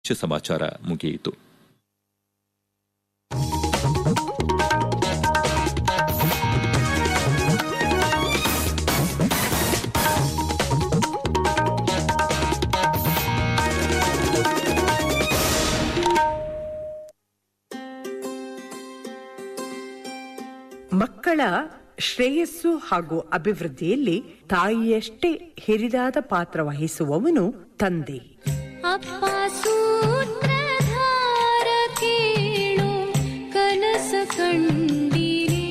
ಪ್ರದೇಶ ಸಮಾಚಾರ ಮುಗಿಯಿತು ಮಕ್ಕಳ ಶ್ರೇಯಸ್ಸು ಹಾಗೂ ಅಭಿವೃದ್ಧಿಯಲ್ಲಿ ತಾಯಿಯಷ್ಟೇ ಹಿರಿದಾದ ಪಾತ್ರ ವಹಿಸುವವನು ತಂದೆ ಅಪ್ಪ ಸೂತ್ರಧಾರ ಕೇಳು ಕನಸ ಕಂಡಿರಿ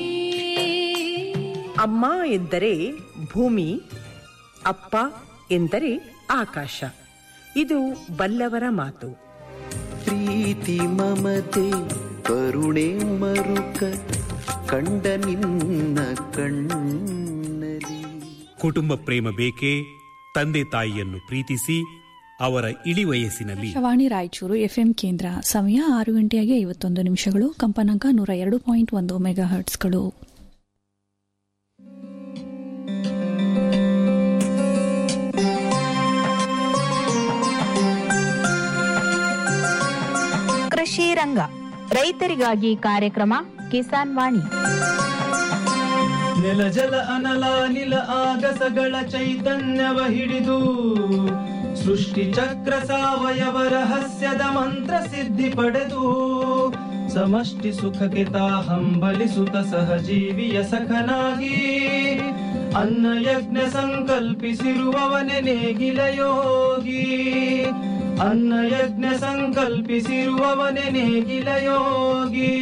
ಅಮ್ಮ ಎಂದರೆ ಭೂಮಿ ಅಪ್ಪ ಎಂದರೆ ಆಕಾಶ ಇದು ಬಲ್ಲವರ ಮಾತು ಪ್ರೀತಿ ಮಮತೆ ಕರುಣೆ ಮರುಕ ಕಂಡ ನಿನ್ನ ಕಣ್ಣಲಿ ಕುಟುಂಬ ಪ್ರೇಮ ಬೇಕೇ ತಂದೆ ತಾಯಿಯನ್ನು ಪ್ರೀತಿಸಿ ಅವರ ಇಳಿ ವಯಸ್ಸಿನಲ್ಲಿ ಶವಾಣಿ ರಾಯಚೂರು ಎಫ್ಎಂ ಕೇಂದ್ರ ಸಮಯ ಆರು ಗಂಟೆಯಾಗಿ ಐವತ್ತೊಂದು ನಿಮಿಷಗಳು ಕಂಪನಾಂಕ ನೂರ ಎರಡು ಪಾಯಿಂಟ್ ಒಂದು ಮೆಗಾ ಹರ್ಟ್ಸ್ಗಳು ಕೃಷಿ ರಂಗ ರೈತರಿಗಾಗಿ ಕಾರ್ಯಕ್ರಮ ಕಿಸಾನ್ ವಾಣಿ ನೆಲ ಜಲ ಅನಲ ನಿಲ ಆಗಸಗಳ ಚೈತನ್ಯವ ಹಿಡಿದು ಸೃಷ್ಟಿ ಚಕ್ರ ಸಾವಯವ ರಹಸ್ಯದ ಮಂತ್ರ ಸಿದ್ಧಿ ಪಡೆದು ಸಮಷ್ಟಿ ಸುಖಕ್ಕೆ ತಾ ಹಂಬಲಿಸುತ್ತ ಸಹಜೀವಿಯ ಸಖನಾಗಿ ಅನ್ನ ಯಜ್ಞ ಸಂಕಲ್ಪಿಸಿರುವವನೆ ನೇಗಿಲ ಯೋಗಿ ಅನ್ನ ಯಜ್ಞ ಸಂಕಲ್ಪಿಸಿರುವವನೆ ನೇಗಿಲ ಯೋಗಿ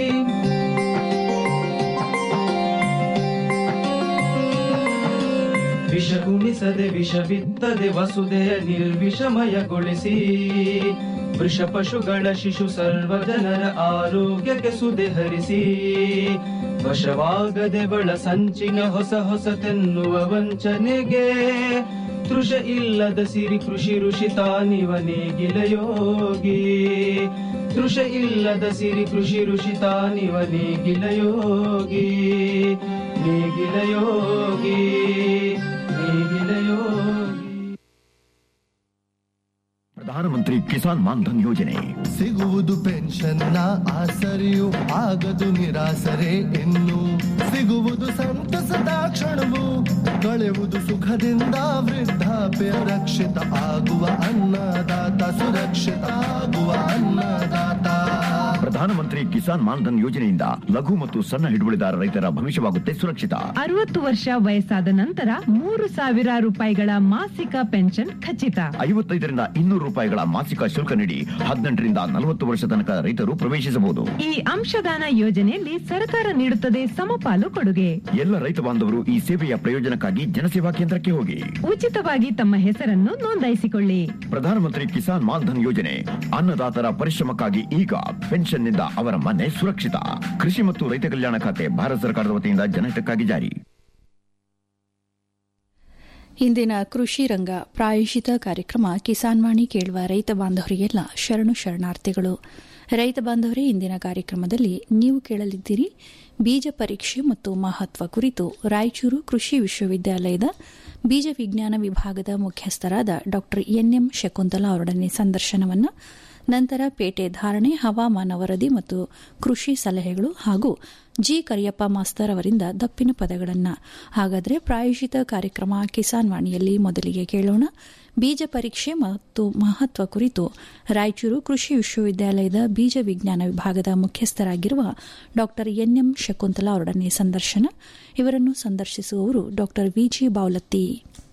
ವಿಷ ಉಣಿಸದೆ ವಿಷ ಬಿತ್ತದೆ ವಸುದೆಯ ನಿರ್ವಿಷಮಯಗೊಳಿಸಿ ವೃಷ ಪಶುಗಳ ಶಿಶು ಸರ್ವ ಜನರ ಆರೋಗ್ಯಕ್ಕೆ ಸುದೆ ಹರಿಸಿ ವಶವಾಗದೆ ಬಳ ಸಂಚಿನ ಹೊಸ ಹೊಸತೆನ್ನುವ ವಂಚನೆಗೆ ತೃಷ ಇಲ್ಲದ ಸಿರಿ ಕೃಷಿ ಋಷಿ ತಾನಿವ ನೇಗಿಲ ಯೋಗಿ ತೃಷ ಇಲ್ಲದ ಸಿರಿ ಕೃಷಿ ಋಷಿ ತಾನಿವ ನೇಗಿಲ ಯೋಗಿ ನೇಗಿಲ ಯೋಗಿ ನೇಗಿಲ ಯೋಗಿ ಪ್ರಧಾನಮಂತ್ರಿ ಕಿಸಾನ್ ಮಾನ್ಧನ್ ಯೋಜನೆ ಸಿಗುವುದು ಪೆನ್ಷನ್ನ ಆಸರೆಯು ಆಗದು ನಿರಾಸರೆ ಇನ್ನು ಸಿಗುವುದು ಸಂತಸದ ಕ್ಷಣವು ಕಳೆಯುವುದು ಸುಖದಿಂದ ವೃದ್ಧಾಪ್ಯ ರಕ್ಷಿತ ಆಗುವ ಅನ್ನದಾತ ಸುರಕ್ಷಿತ ಆಗುವ ಅನ್ನದಾತ ಪ್ರಧಾನಮಂತ್ರಿ ಕಿಸಾನ್ ಮಾನ್ಧನ್ ಯೋಜನೆಯಿಂದ ಲಘು ಮತ್ತು ಸಣ್ಣ ಹಿಡುವಳಿದಾರ ರೈತರ ಭವಿಷ್ಯವಾಗುತ್ತೆ ಸುರಕ್ಷಿತ ಅರವತ್ತು ವರ್ಷ ವಯಸ್ಸಾದ ನಂತರ ಮೂರು ಸಾವಿರ ರೂಪಾಯಿಗಳ ಮಾಸಿಕ ಪೆನ್ಷನ್ ಖಚಿತ ಐವತ್ತೈದರಿಂದ ಇನ್ನೂರು ರೂಪಾಯಿಗಳ ಮಾಸಿಕ ಶುಲ್ಕ ನೀಡಿ ಹದಿನೆಂಟರಿಂದ ನಲವತ್ತು ವರ್ಷ ತನಕ ರೈತರು ಪ್ರವೇಶಿಸಬಹುದು ಈ ಅಂಶದಾನ ಯೋಜನೆಯಲ್ಲಿ ಸರ್ಕಾರ ನೀಡುತ್ತದೆ ಸಮಪಾಲು ಕೊಡುಗೆ ಎಲ್ಲ ರೈತ ಬಾಂಧವರು ಈ ಸೇವೆಯ ಪ್ರಯೋಜನಕ್ಕಾಗಿ ಜನಸೇವಾ ಕೇಂದ್ರಕ್ಕೆ ಹೋಗಿ ಉಚಿತವಾಗಿ ತಮ್ಮ ಹೆಸರನ್ನು ನೋಂದಾಯಿಸಿಕೊಳ್ಳಿ ಪ್ರಧಾನಮಂತ್ರಿ ಕಿಸಾನ್ ಮಾನ್ಧನ್ ಯೋಜನೆ ಅನ್ನದಾತರ ಪರಿಶ್ರಮಕ್ಕಾಗಿ ಈಗ ಪೆನ್ಷನ್ನಿಂದ ಅವರ ಮನೆ ಸುರಕ್ಷಿತ ಕೃಷಿ ಮತ್ತು ರೈತ ಕಲ್ಯಾಣ ಖಾತೆ ಭಾರತ ಸರ್ಕಾರದ ವತಿಯಿಂದ ಜನಹಿತಕ್ಕಾಗಿ ಜಾರಿ ಇಂದಿನ ಕೃಷಿ ರಂಗ ಪ್ರಾಯೋಜಿತ ಕಾರ್ಯಕ್ರಮ ಕಿಸಾನ್ ವಾಣಿ ಕೇಳುವ ರೈತ ಬಾಂಧವರಿಗೆಲ್ಲ ಶರಣು ಶರಣಾರ್ಥಿಗಳು ರೈತ ಬಾಂಧವರೇ ಇಂದಿನ ಕಾರ್ಯಕ್ರಮದಲ್ಲಿ ನೀವು ಕೇಳಲಿದ್ದೀರಿ ಬೀಜ ಪರೀಕ್ಷೆ ಮತ್ತು ಮಹತ್ವ ಕುರಿತು ರಾಯಚೂರು ಕೃಷಿ ವಿಶ್ವವಿದ್ಯಾಲಯದ ಬೀಜ ವಿಜ್ಞಾನ ವಿಭಾಗದ ಮುಖ್ಯಸ್ಥರಾದ ಡಾ ಎನ್ಎಂ ಶಕುಂತಲಾ ಅವರೊಡನೆ ಸಂದರ್ಶನವನ್ನು ನಂತರ ಪೇಟೆ ಧಾರಣೆ ಹವಾಮಾನ ವರದಿ ಮತ್ತು ಕೃಷಿ ಸಲಹೆಗಳು ಹಾಗೂ ಜಿ ಕರಿಯಪ್ಪ ಮಾಸ್ತರ್ ಅವರಿಂದ ದಪ್ಪಿನ ಪದಗಳನ್ನು ಹಾಗಾದರೆ ಪ್ರಾಯೋಜಿತ ಕಾರ್ಯಕ್ರಮ ಕಿಸಾನ್ ವಾಣಿಯಲ್ಲಿ ಮೊದಲಿಗೆ ಕೇಳೋಣ ಬೀಜ ಪರೀಕ್ಷೆ ಮತ್ತು ಮಹತ್ವ ಕುರಿತು ರಾಯಚೂರು ಕೃಷಿ ವಿಶ್ವವಿದ್ಯಾಲಯದ ಬೀಜ ವಿಜ್ಞಾನ ವಿಭಾಗದ ಮುಖ್ಯಸ್ಥರಾಗಿರುವ ಡಾ ಎನ್ಎಂ ಶಕುಂತಲಾ ಅವರೊಡನೆ ಸಂದರ್ಶನ ಇವರನ್ನು ಸಂದರ್ಶಿಸುವವರು ಡಾ ವಿಜಿ ಬಾವಲತ್ತಿ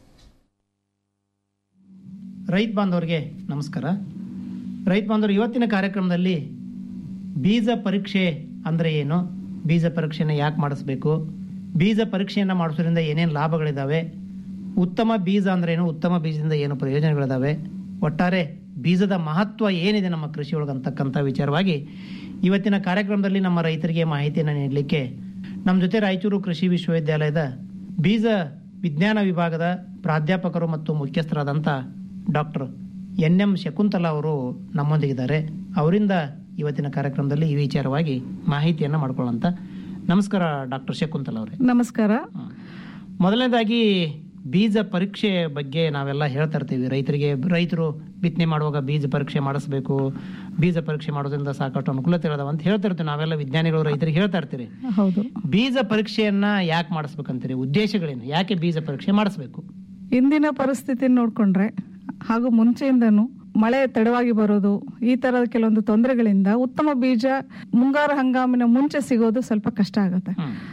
ರೈತ ಬಾಂಧವರಿಗೆ ನಮಸ್ಕಾರ ರೈತ ಬಾಂಧವರು ಇವತ್ತಿನ ಕಾರ್ಯಕ್ರಮದಲ್ಲಿ ಬೀಜ ಪರೀಕ್ಷೆ ಅಂದರೆ ಏನು ಬೀಜ ಪರೀಕ್ಷೆನ ಯಾಕೆ ಮಾಡಿಸ್ಬೇಕು ಬೀಜ ಪರೀಕ್ಷೆಯನ್ನು ಮಾಡಿಸೋದ್ರಿಂದ ಏನೇನು ಲಾಭಗಳಿದ್ದಾವೆ ಉತ್ತಮ ಬೀಜ ಅಂದ್ರೇನು ಉತ್ತಮ ಬೀಜದಿಂದ ಏನು ಪ್ರಯೋಜನಗಳಿದ್ದಾವೆ ಒಟ್ಟಾರೆ ಬೀಜದ ಮಹತ್ವ ಏನಿದೆ ನಮ್ಮ ಕೃಷಿ ಒಳಗೆ ಅಂತಕ್ಕಂಥ ವಿಚಾರವಾಗಿ ಇವತ್ತಿನ ಕಾರ್ಯಕ್ರಮದಲ್ಲಿ ನಮ್ಮ ರೈತರಿಗೆ ಮಾಹಿತಿಯನ್ನು ನೀಡಲಿಕ್ಕೆ ನಮ್ಮ ಜೊತೆ ರಾಯಚೂರು ಕೃಷಿ ವಿಶ್ವವಿದ್ಯಾಲಯದ ಬೀಜ ವಿಜ್ಞಾನ ವಿಭಾಗದ ಪ್ರಾಧ್ಯಾಪಕರು ಮತ್ತು ಮುಖ್ಯಸ್ಥರಾದಂಥ ಡಾಕ್ಟರ್ ಎನ್ ಎಂ ಶಕುಂತಲಾ ಅವರು ನಮ್ಮೊಂದಿಗಿದ್ದಾರೆ ಅವರಿಂದ ಇವತ್ತಿನ ಕಾರ್ಯಕ್ರಮದಲ್ಲಿ ಈ ವಿಚಾರವಾಗಿ ಮಾಹಿತಿಯನ್ನು ಮಾಡ್ಕೊಳ್ಳೋಂತ ನಮಸ್ಕಾರ ಡಾಕ್ಟರ್ ಶಕುಂತಲಾ ಅವರೇ ನಮಸ್ಕಾರ ಮೊದಲನೇದಾಗಿ ಬೀಜ ಪರೀಕ್ಷೆ ಬಗ್ಗೆ ನಾವೆಲ್ಲ ಹೇಳ್ತಾ ಇರ್ತೀವಿ ರೈತರಿಗೆ ರೈತರು ಬಿತ್ತನೆ ಮಾಡುವಾಗ ಬೀಜ ಪರೀಕ್ಷೆ ಮಾಡಿಸ್ಬೇಕು ಬೀಜ ಪರೀಕ್ಷೆ ಮಾಡೋದ್ರಿಂದ ಸಾಕಷ್ಟು ಅನುಕೂಲತೆಗಳದಾವ ಅಂತ ಹೇಳ್ತಾ ಇರ್ತೀವಿ ನಾವೆಲ್ಲ ವಿಜ್ಞಾನಿಗಳು ರೈತರಿಗೆ ಹೇಳ್ತಾ ಇರ್ತೀರಿ ಹೌದು ಬೀಜ ಪರೀಕ್ಷೆಯನ್ನ ಯಾಕೆ ಮಾಡಿಸ್ಬೇಕಂತೀರಿ ಉದ್ದೇಶಗಳೇನು ಯಾಕೆ ಬೀಜ ಪರೀಕ್ಷೆ ಮಾಡಿಸ್ಬೇಕು ಇಂದಿನ ಪರಿಸ್ಥಿತಿ ನೋಡ್ಕೊಂಡ್ರೆ ಹಾಗೂ ಮುಂಚೆಯಿಂದನೂ ಮಳೆ ತಡವಾಗಿ ಬರೋದು ಈ ತರದ ಕೆಲವೊಂದು ತೊಂದರೆಗಳಿಂದ ಉತ್ತಮ ಬೀಜ ಮುಂಗಾರು ಹಂಗಾಮಿನ ಮುಂಚೆ ಸಿಗೋದು ಸ್ವಲ್ಪ ಕಷ್ಟ ಆಗುತ್ತೆ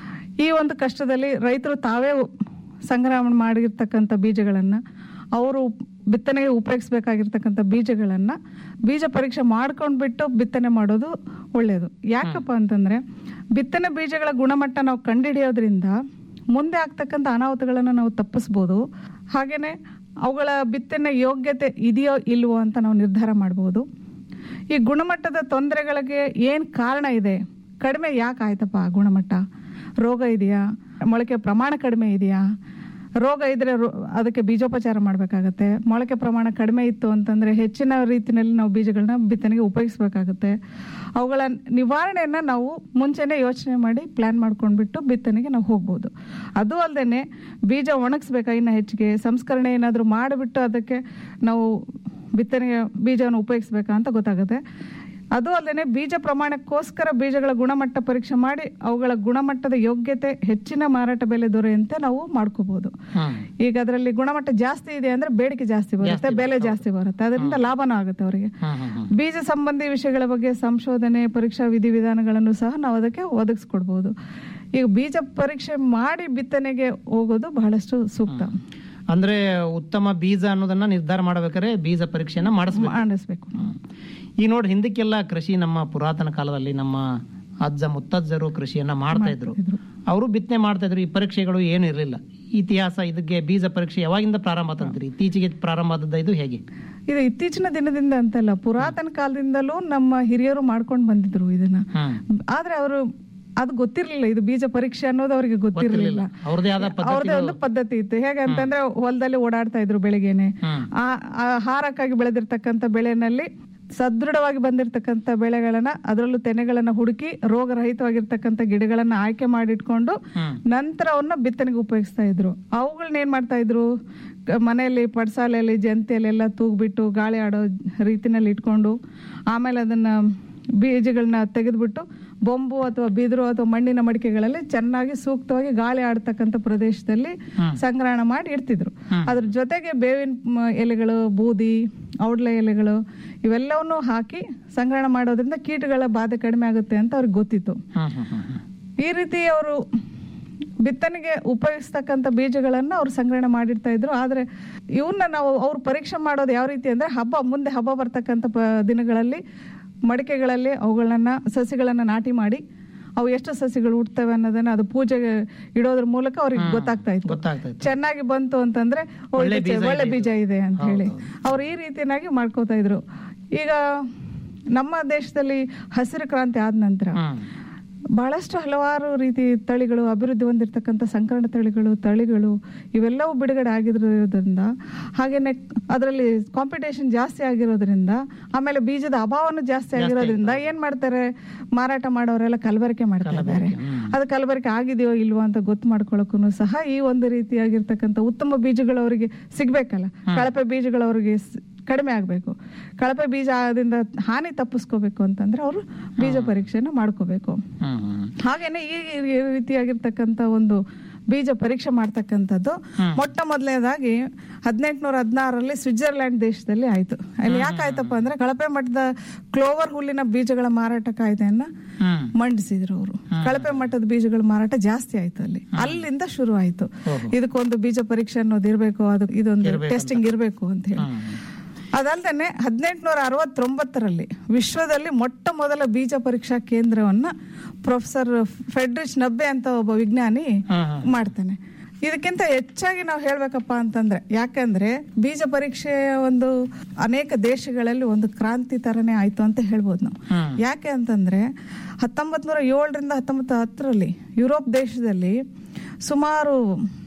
ಈ ಒಂದು ಕಷ್ಟದಲ್ಲಿ ರೈತರು ತಾವೇ ಸಂಗ್ರಹಣೆ ಮಾಡಿರ್ತಕ್ಕಂಥ ಬೀಜಗಳನ್ನ ಅವರು ಬಿತ್ತನೆಗೆ ಉಪಯೋಗಿಸ್ಬೇಕಾಗಿರ್ತಕ್ಕಂಥ ಬೀಜಗಳನ್ನ ಬೀಜ ಪರೀಕ್ಷೆ ಮಾಡ್ಕೊಂಡ್ಬಿಟ್ಟು ಬಿತ್ತನೆ ಮಾಡೋದು ಒಳ್ಳೆಯದು ಯಾಕಪ್ಪ ಅಂತಂದ್ರೆ ಬಿತ್ತನೆ ಬೀಜಗಳ ಗುಣಮಟ್ಟ ನಾವು ಕಂಡುಹಿಡಿಯೋದ್ರಿಂದ ಮುಂದೆ ಆಗ್ತಕ್ಕಂಥ ಅನಾಹುತಗಳನ್ನು ನಾವು ತಪ್ಪಿಸ್ಬೋದು ಹಾಗೇನೆ ಅವುಗಳ ಬಿತ್ತನೆ ಯೋಗ್ಯತೆ ಇದೆಯೋ ಇಲ್ವೋ ಅಂತ ನಾವು ನಿರ್ಧಾರ ಮಾಡ್ಬೋದು ಈ ಗುಣಮಟ್ಟದ ತೊಂದರೆಗಳಿಗೆ ಏನು ಕಾರಣ ಇದೆ ಕಡಿಮೆ ಯಾಕೆ ಆಯ್ತಪ್ಪ ಆ ಗುಣಮಟ್ಟ ರೋಗ ಇದೆಯಾ ಮೊಳಕೆ ಪ್ರಮಾಣ ಕಡಿಮೆ ಇದೆಯಾ ರೋಗ ಇದ್ರೆ ರೋ- ಅದಕ್ಕೆ ಬೀಜೋಪಚಾರ ಮಾಡಬೇಕಾಗತ್ತೆ ಮೊಳಕೆ ಪ್ರಮಾಣ ಕಡಿಮೆ ಇತ್ತು ಅಂತಂದ್ರೆ ಹೆಚ್ಚಿನ ರೀತಿಯಲ್ಲಿ ನಾವು ಬೀಜಗಳನ್ನ ಬಿತ್ತನೆಗೆ ಉಪಯೋಗಿಸ್ಬೇಕಾಗತ್ತೆ ಅವುಗಳ ನಿವಾರಣೆಯನ್ನ ನಾವು ಮುಂಚೆನೆ ಯೋಚನೆ ಮಾಡಿ ಪ್ಲಾನ್ ಮಾಡ್ಕೊಂಡ್ಬಿಟ್ಟು ಬಿತ್ತನೆಗೆ ನಾವು ಹೋಗ್ಬೋದು ಅದು ಅಲ್ಲದೆ ಬೀಜ ಒಣಗಿಸ್ಬೇಕಾ ಇನ್ನು ಹೆಚ್ಚಿಗೆ ಸಂಸ್ಕರಣೆ ಏನಾದರೂ ಮಾಡಿಬಿಟ್ಟು ಅದಕ್ಕೆ ನಾವು ಬಿತ್ತನೆಗೆ ಬೀಜವನ್ನು ಉಪಯೋಗಿಸ್ಬೇಕಾ ಅಂತ ಗೊತ್ತಾಗುತ್ತೆ ಅದು ಅಲ್ಲದೆ ಬೀಜ ಪ್ರಮಾಣಕ್ಕೋಸ್ಕರ ಬೀಜಗಳ ಗುಣಮಟ್ಟ ಪರೀಕ್ಷೆ ಮಾಡಿ ಅವುಗಳ ಗುಣಮಟ್ಟದ ಯೋಗ್ಯತೆ ಹೆಚ್ಚಿನ ಮಾರಾಟ ಬೆಲೆ ದೊರೆಯುವಂತೆ ನಾವು ಮಾಡ್ಕೋಬಹುದು ಈಗ ಅದರಲ್ಲಿ ಗುಣಮಟ್ಟ ಜಾಸ್ತಿ ಇದೆ ಅಂದ್ರೆ ಬೇಡಿಕೆ ಜಾಸ್ತಿ ಬರುತ್ತೆ ಬೆಲೆ ಜಾಸ್ತಿ ಬರುತ್ತೆ ಅದರಿಂದ ಲಾಭನೂ ಆಗುತ್ತೆ ಅವರಿಗೆ ಬೀಜ ಸಂಬಂಧಿ ವಿಷಯಗಳ ಬಗ್ಗೆ ಸಂಶೋಧನೆ ಪರೀಕ್ಷಾ ವಿಧಿವಿಧಾನಗಳನ್ನು ಸಹ ನಾವು ಅದಕ್ಕೆ ಒದಗಿಸ್ಕೊಡ್ಬೋದು ಈಗ ಬೀಜ ಪರೀಕ್ಷೆ ಮಾಡಿ ಬಿತ್ತನೆಗೆ ಹೋಗೋದು ಬಹಳಷ್ಟು ಸೂಕ್ತ ಅಂದ್ರೆ ಉತ್ತಮ ಬೀಜ ಅನ್ನೋದನ್ನ ನಿರ್ಧಾರ ಮಾಡ್ಬೇಕಾದ್ರೆ ಬೀಜ ಪರೀಕ್ಷೆಯನ್ನ ಮಾಡಿಸ್ಬೇಕು ಮಾಡಿಸ್ಬೇಕು ಈಗ ನೋಡಿ ಹಿಂದಕ್ಕೆಲ್ಲ ಕೃಷಿ ನಮ್ಮ ಪುರಾತನ ಕಾಲದಲ್ಲಿ ನಮ್ಮ ಅಜ್ಜ ಮುತ್ತಜ್ಜರು ಕೃಷಿಯನ್ನ ಮಾಡ್ತಾ ಇದ್ರು ಅವರು ಬಿತ್ತನೆ ಮಾಡ್ತಾ ಇದ್ರು ಈ ಪರೀಕ್ಷೆಗಳು ಏನು ಇರಲಿಲ್ಲ ಇತಿಹಾಸ ಇದಕ್ಕೆ ಬೀಜ ಪರೀಕ್ಷೆ ಯಾವಾಗಿಂದ ಪ್ರಾರಂಭ ತಂದ್ರಿ ಇತ್ತೀಚೆಗೆ ಪ್ರಾರಂಭ ಆದದ್ದು ಇದು ಹೇಗೆ ಇದು ಇತ್ತೀಚಿನ ದಿನದಿಂದ ಅಂತಲ್ಲ ಪುರಾತನ ಕಾಲದಿಂದಲೂ ನಮ್ಮ ಹಿರಿಯರು ಮಾಡ್ಕೊಂಡು ಬಂದಿದ್ರು ಇದನ್ನ ಆದ್ರೆ ಅವರು ಅದು ಗೊತ್ತಿರ್ಲಿಲ್ಲ ಇದು ಬೀಜ ಪರೀಕ್ಷೆ ಅನ್ನೋದು ಅವರಿಗೆ ಗೊತ್ತಿರಲಿಲ್ಲ ಅವ್ರದೇ ಆದ ಅವ್ರದೇ ಒಂದು ಪದ್ಧತಿ ಇತ್ತು ಹೇಗೆ ಅಂತಂದ್ರೆ ಹೊಲದಲ್ಲಿ ಓಡಾಡ್ತಾ ಇದ್ರು ಬೆಳಿಗ್ಗೆನೆ ಆ ಆಹಾರಕ್ಕಾಗಿ ಬೆಳೆದಿರ್ತಕ್ಕಂಥ ಬೆಳೆನಲ್ಲಿ ಸದೃಢವಾಗಿ ಬಂದಿರತಕ್ಕಂಥ ಬೆಳೆಗಳನ್ನ ಅದರಲ್ಲೂ ತೆನೆಗಳನ್ನ ಹುಡುಕಿ ರೋಗರಹಿತವಾಗಿರ್ತಕ್ಕಂಥ ಗಿಡಗಳನ್ನ ಆಯ್ಕೆ ಮಾಡಿಟ್ಕೊಂಡು ನಂತರ ಅವನ್ನ ಬಿತ್ತನೆಗೆ ಉಪಯೋಗಿಸ್ತಾ ಇದ್ರು ಅವುಗಳನ್ನ ಏನ್ ಮಾಡ್ತಾ ಇದ್ರು ಕ- ಮನೆಯಲ್ಲಿ ಪಡ್ಸಾಲೆಯಲ್ಲಿ ಜಂತಿಯಲ್ಲೆಲ್ಲ ತೂಗ್ಬಿಟ್ಟು ಗಾಳಿ ಆಡೋ ರೀತಿನಲ್ಲಿ ಇಟ್ಕೊಂಡು ಆಮೇಲೆ ಅದನ್ನ ಬೀಜಗಳನ್ನ ತೆಗೆದ್ಬಿಟ್ಟು ಬೊಂಬು ಅಥವಾ ಬಿದಿರು ಅಥವಾ ಮಣ್ಣಿನ ಮಡಿಕೆಗಳಲ್ಲಿ ಚೆನ್ನಾಗಿ ಸೂಕ್ತವಾಗಿ ಗಾಳಿ ಆಡ್ತಕ್ಕಂಥ ಪ್ರದೇಶದಲ್ಲಿ ಸಂಗ್ರಹಣ ಮಾಡಿ ಇಡ್ತಿದ್ರು ಅದ್ರ ಜೊತೆಗೆ ಬೇವಿನ ಮ- ಎಲೆಗಳು ಬೂದಿ ಔಡ್ಲೆ ಎಲೆಗಳು ಇವೆಲ್ಲವನ್ನು ಹಾಕಿ ಸಂಗ್ರಹಣ ಮಾಡೋದ್ರಿಂದ ಕೀಟಗಳ ಬಾಧೆ ಕಡಿಮೆ ಆಗುತ್ತೆ ಅಂತ ಅವ್ರಿಗೆ ಗೊತ್ತಿತ್ತು ಈ ರೀತಿ ಅವರು ಬಿತ್ತನೆಗೆ ಉಪಯೋಗಿಸ್ತಕ್ಕಂಥ ಬೀಜಗಳನ್ನ ಅವ್ರು ಸಂಗ್ರಹಣೆ ಮಾಡಿರ್ತಾ ಇದ್ರು ಆದ್ರೆ ಇವನ್ನ ನಾವು ಅವ್ರು ಪರೀಕ್ಷೆ ಮಾಡೋದು ಯಾವ ರೀತಿ ಅಂದ್ರೆ ಹಬ್ಬ ಮುಂದೆ ಹಬ್ಬ ಬರ್ತಕ್ಕಂಥ ಪ ದಿನಗಳಲ್ಲಿ ಮಡಿಕೆಗಳಲ್ಲಿ ಅವುಗಳನ್ನ ಸಸಿಗಳನ್ನ ನಾಟಿ ಮಾಡಿ ಅವು ಎಷ್ಟು ಸಸಿಗಳು ಹುಟ್ಟುತ್ತವೆ ಅನ್ನೋದನ್ನ ಅದು ಪೂಜೆಗೆ ಇಡೋದ್ರ ಮೂಲಕ ಅವ್ರಿಗೆ ಗೊತ್ತಾಗ್ತಾ ಇತ್ತು ಚೆನ್ನಾಗಿ ಬಂತು ಅಂತಂದ್ರೆ ಓ, ಒಳ್ಳೆ ಇದು ಬೀಜ ಚೆ- ಒಳ್ಳೆ ಇದೆ ಬೀಜ ಇದೆ ಅಂತ ಹೇಳಿ ಅವ್ರು ಈ ರೀತಿಯಾಗಿ ಮಾಡ್ಕೋತಾ ಇದ್ರು ಈಗ ನಮ್ಮ ದೇಶದಲ್ಲಿ ಹಸಿರು ಕ್ರಾಂತಿ ಆದ ನಂತರ ಬಹಳಷ್ಟು ಹಲವಾರು ರೀತಿ ತಳಿಗಳು ಅಭಿವೃದ್ಧಿ ಹೊಂದಿರತಕ್ಕಂಥ ಸಂಕರಣ ತಳಿಗಳು ತಳಿಗಳು ಇವೆಲ್ಲವೂ ಬಿಡುಗಡೆ ಆಗಿರೋದ್ರಿಂದ ಹಾಗೇನೆ ಅದರಲ್ಲಿ ಕಾಂಪಿಟೇಷನ್ ಜಾಸ್ತಿ ಆಗಿರೋದ್ರಿಂದ ಆಮೇಲೆ ಬೀಜದ ಅಭಾವನೂ ಜಾಸ್ತಿ ಆಗಿರೋದ್ರಿಂದ ಏನ್ ಮಾಡ್ತಾರೆ ಮಾರಾಟ ಮಾಡೋರೆಲ್ಲ ಕಲಬೆರಕೆ ಮಾಡ್ತಾ ಇದ್ದಾರೆ ಅದು ಕಲಬೆರಕೆ ಆಗಿದೆಯೋ ಇಲ್ವೋ ಅಂತ ಗೊತ್ತು ಮಾಡ್ಕೊಳ್ಳೋಕ್ಕೂ ಸಹ ಈ ಒಂದು ರೀತಿಯಾಗಿರ್ತಕ್ಕಂಥ ಉತ್ತಮ ಬೀಜಗಳು ಅವರಿಗೆ ಸಿಗ್ಬೇಕಲ್ಲ ಕಳಪೆ ಬೀಜಗಳು ಅವರಿಗೆ ಸ್- ಕಡಿಮೆ ಆಗಬೇಕು ಕಳಪೆ ಬೀಜ ಆದಿಂದ ಹಾನಿ ತಪ್ಪಿಸ್ಕೋಬೇಕು ಅಂತಂದ್ರೆ ಅವರು ಬೀಜ ಪರೀಕ್ಷೆನ ಮಾಡ್ಕೋಬೇಕು ಹಾಗೇನೆ ಈ ಈ ರೀತಿಯಾಗಿರ್ತಕ್ಕಂಥ ಒಂದು ಬೀಜ ಪರೀಕ್ಷೆ ಮಾಡ್ತಕ್ಕಂಥದ್ದು ಮೊಟ್ಟ ಮೊದಲನೇದಾಗಿ ಹದಿನೆಂಟುನೂರ ಹದಿನಾರರಲ್ಲಿ ಸ್ವಿಟ್ಜರ್ಲ್ಯಾಂಡ್ ದೇಶದಲ್ಲಿ ಆಯ್ತು ಅಲ್ಲಿ ಯಾಕೆ ಆಯ್ತಪ್ಪ ಅಂದ್ರೆ ಕಳಪೆ ಮಟ್ಟದ ಕ್ಲೋವರ್ ಹುಲ್ಲಿನ ಬೀಜಗಳ ಮಾರಾಟ ಕಾಯ್ದೆಯನ್ನ ಮಂಡಿಸಿದ್ರು ಅವರು ಕಳಪೆ ಮಟ್ಟದ ಬೀಜಗಳ ಮಾರಾಟ ಜಾಸ್ತಿ ಆಯ್ತು ಅಲ್ಲಿ ಅಲ್ಲಿಂದ ಶುರು ಆಯ್ತು ಇದಕ್ಕೊಂದು ಬೀಜ ಪರೀಕ್ಷೆ ಅನ್ನೋದು ಇರ್ಬೇಕು ಅದು ಇದೊಂದು ಟೆಸ್ಟಿಂಗ್ ಇರ್ಬೇಕು ಅಂತ ಹೇಳಿ ಅದಲ್ದೇನೆ ಹದಿನೆಂಟುನೂರ ಅರವತ್ತೊಂಬತ್ತರಲ್ಲಿ ವಿಶ್ವದಲ್ಲಿ ಮೊಟ್ಟ ಮೊದಲ ಬೀಜ ಪರೀಕ್ಷಾ ಕೇಂದ್ರವನ್ನ ಪ್ರೊಫೆಸರ್ ಫೆಡ್ರಿಚ್ ನಬ್ಬೆ ಅಂತ ಒಬ್ಬ ವಿಜ್ಞಾನಿ ಮಾಡ್ತಾನೆ ಇದಕ್ಕಿಂತ ಹೆಚ್ಚಾಗಿ ನಾವು ಹೇಳ್ಬೇಕಪ್ಪ ಅಂತಂದ್ರೆ ಯಾಕಂದ್ರೆ ಬೀಜ ಪರೀಕ್ಷೆಯ ಒಂದು ಅನೇಕ ದೇಶಗಳಲ್ಲಿ ಒಂದು ಕ್ರಾಂತಿ ತರನೇ ಆಯ್ತು ಅಂತ ಹೇಳ್ಬೋದು ನಾವು ಯಾಕೆ ಅಂತಂದ್ರೆ ಹತ್ತೊಂಬತ್ ನೂರ ಏಳರಿಂದ ಹತ್ತೊಂಬತ್ತು ಹತ್ತರಲ್ಲಿ ಯುರೋಪ್ ದೇಶದಲ್ಲಿ ಸುಮಾರು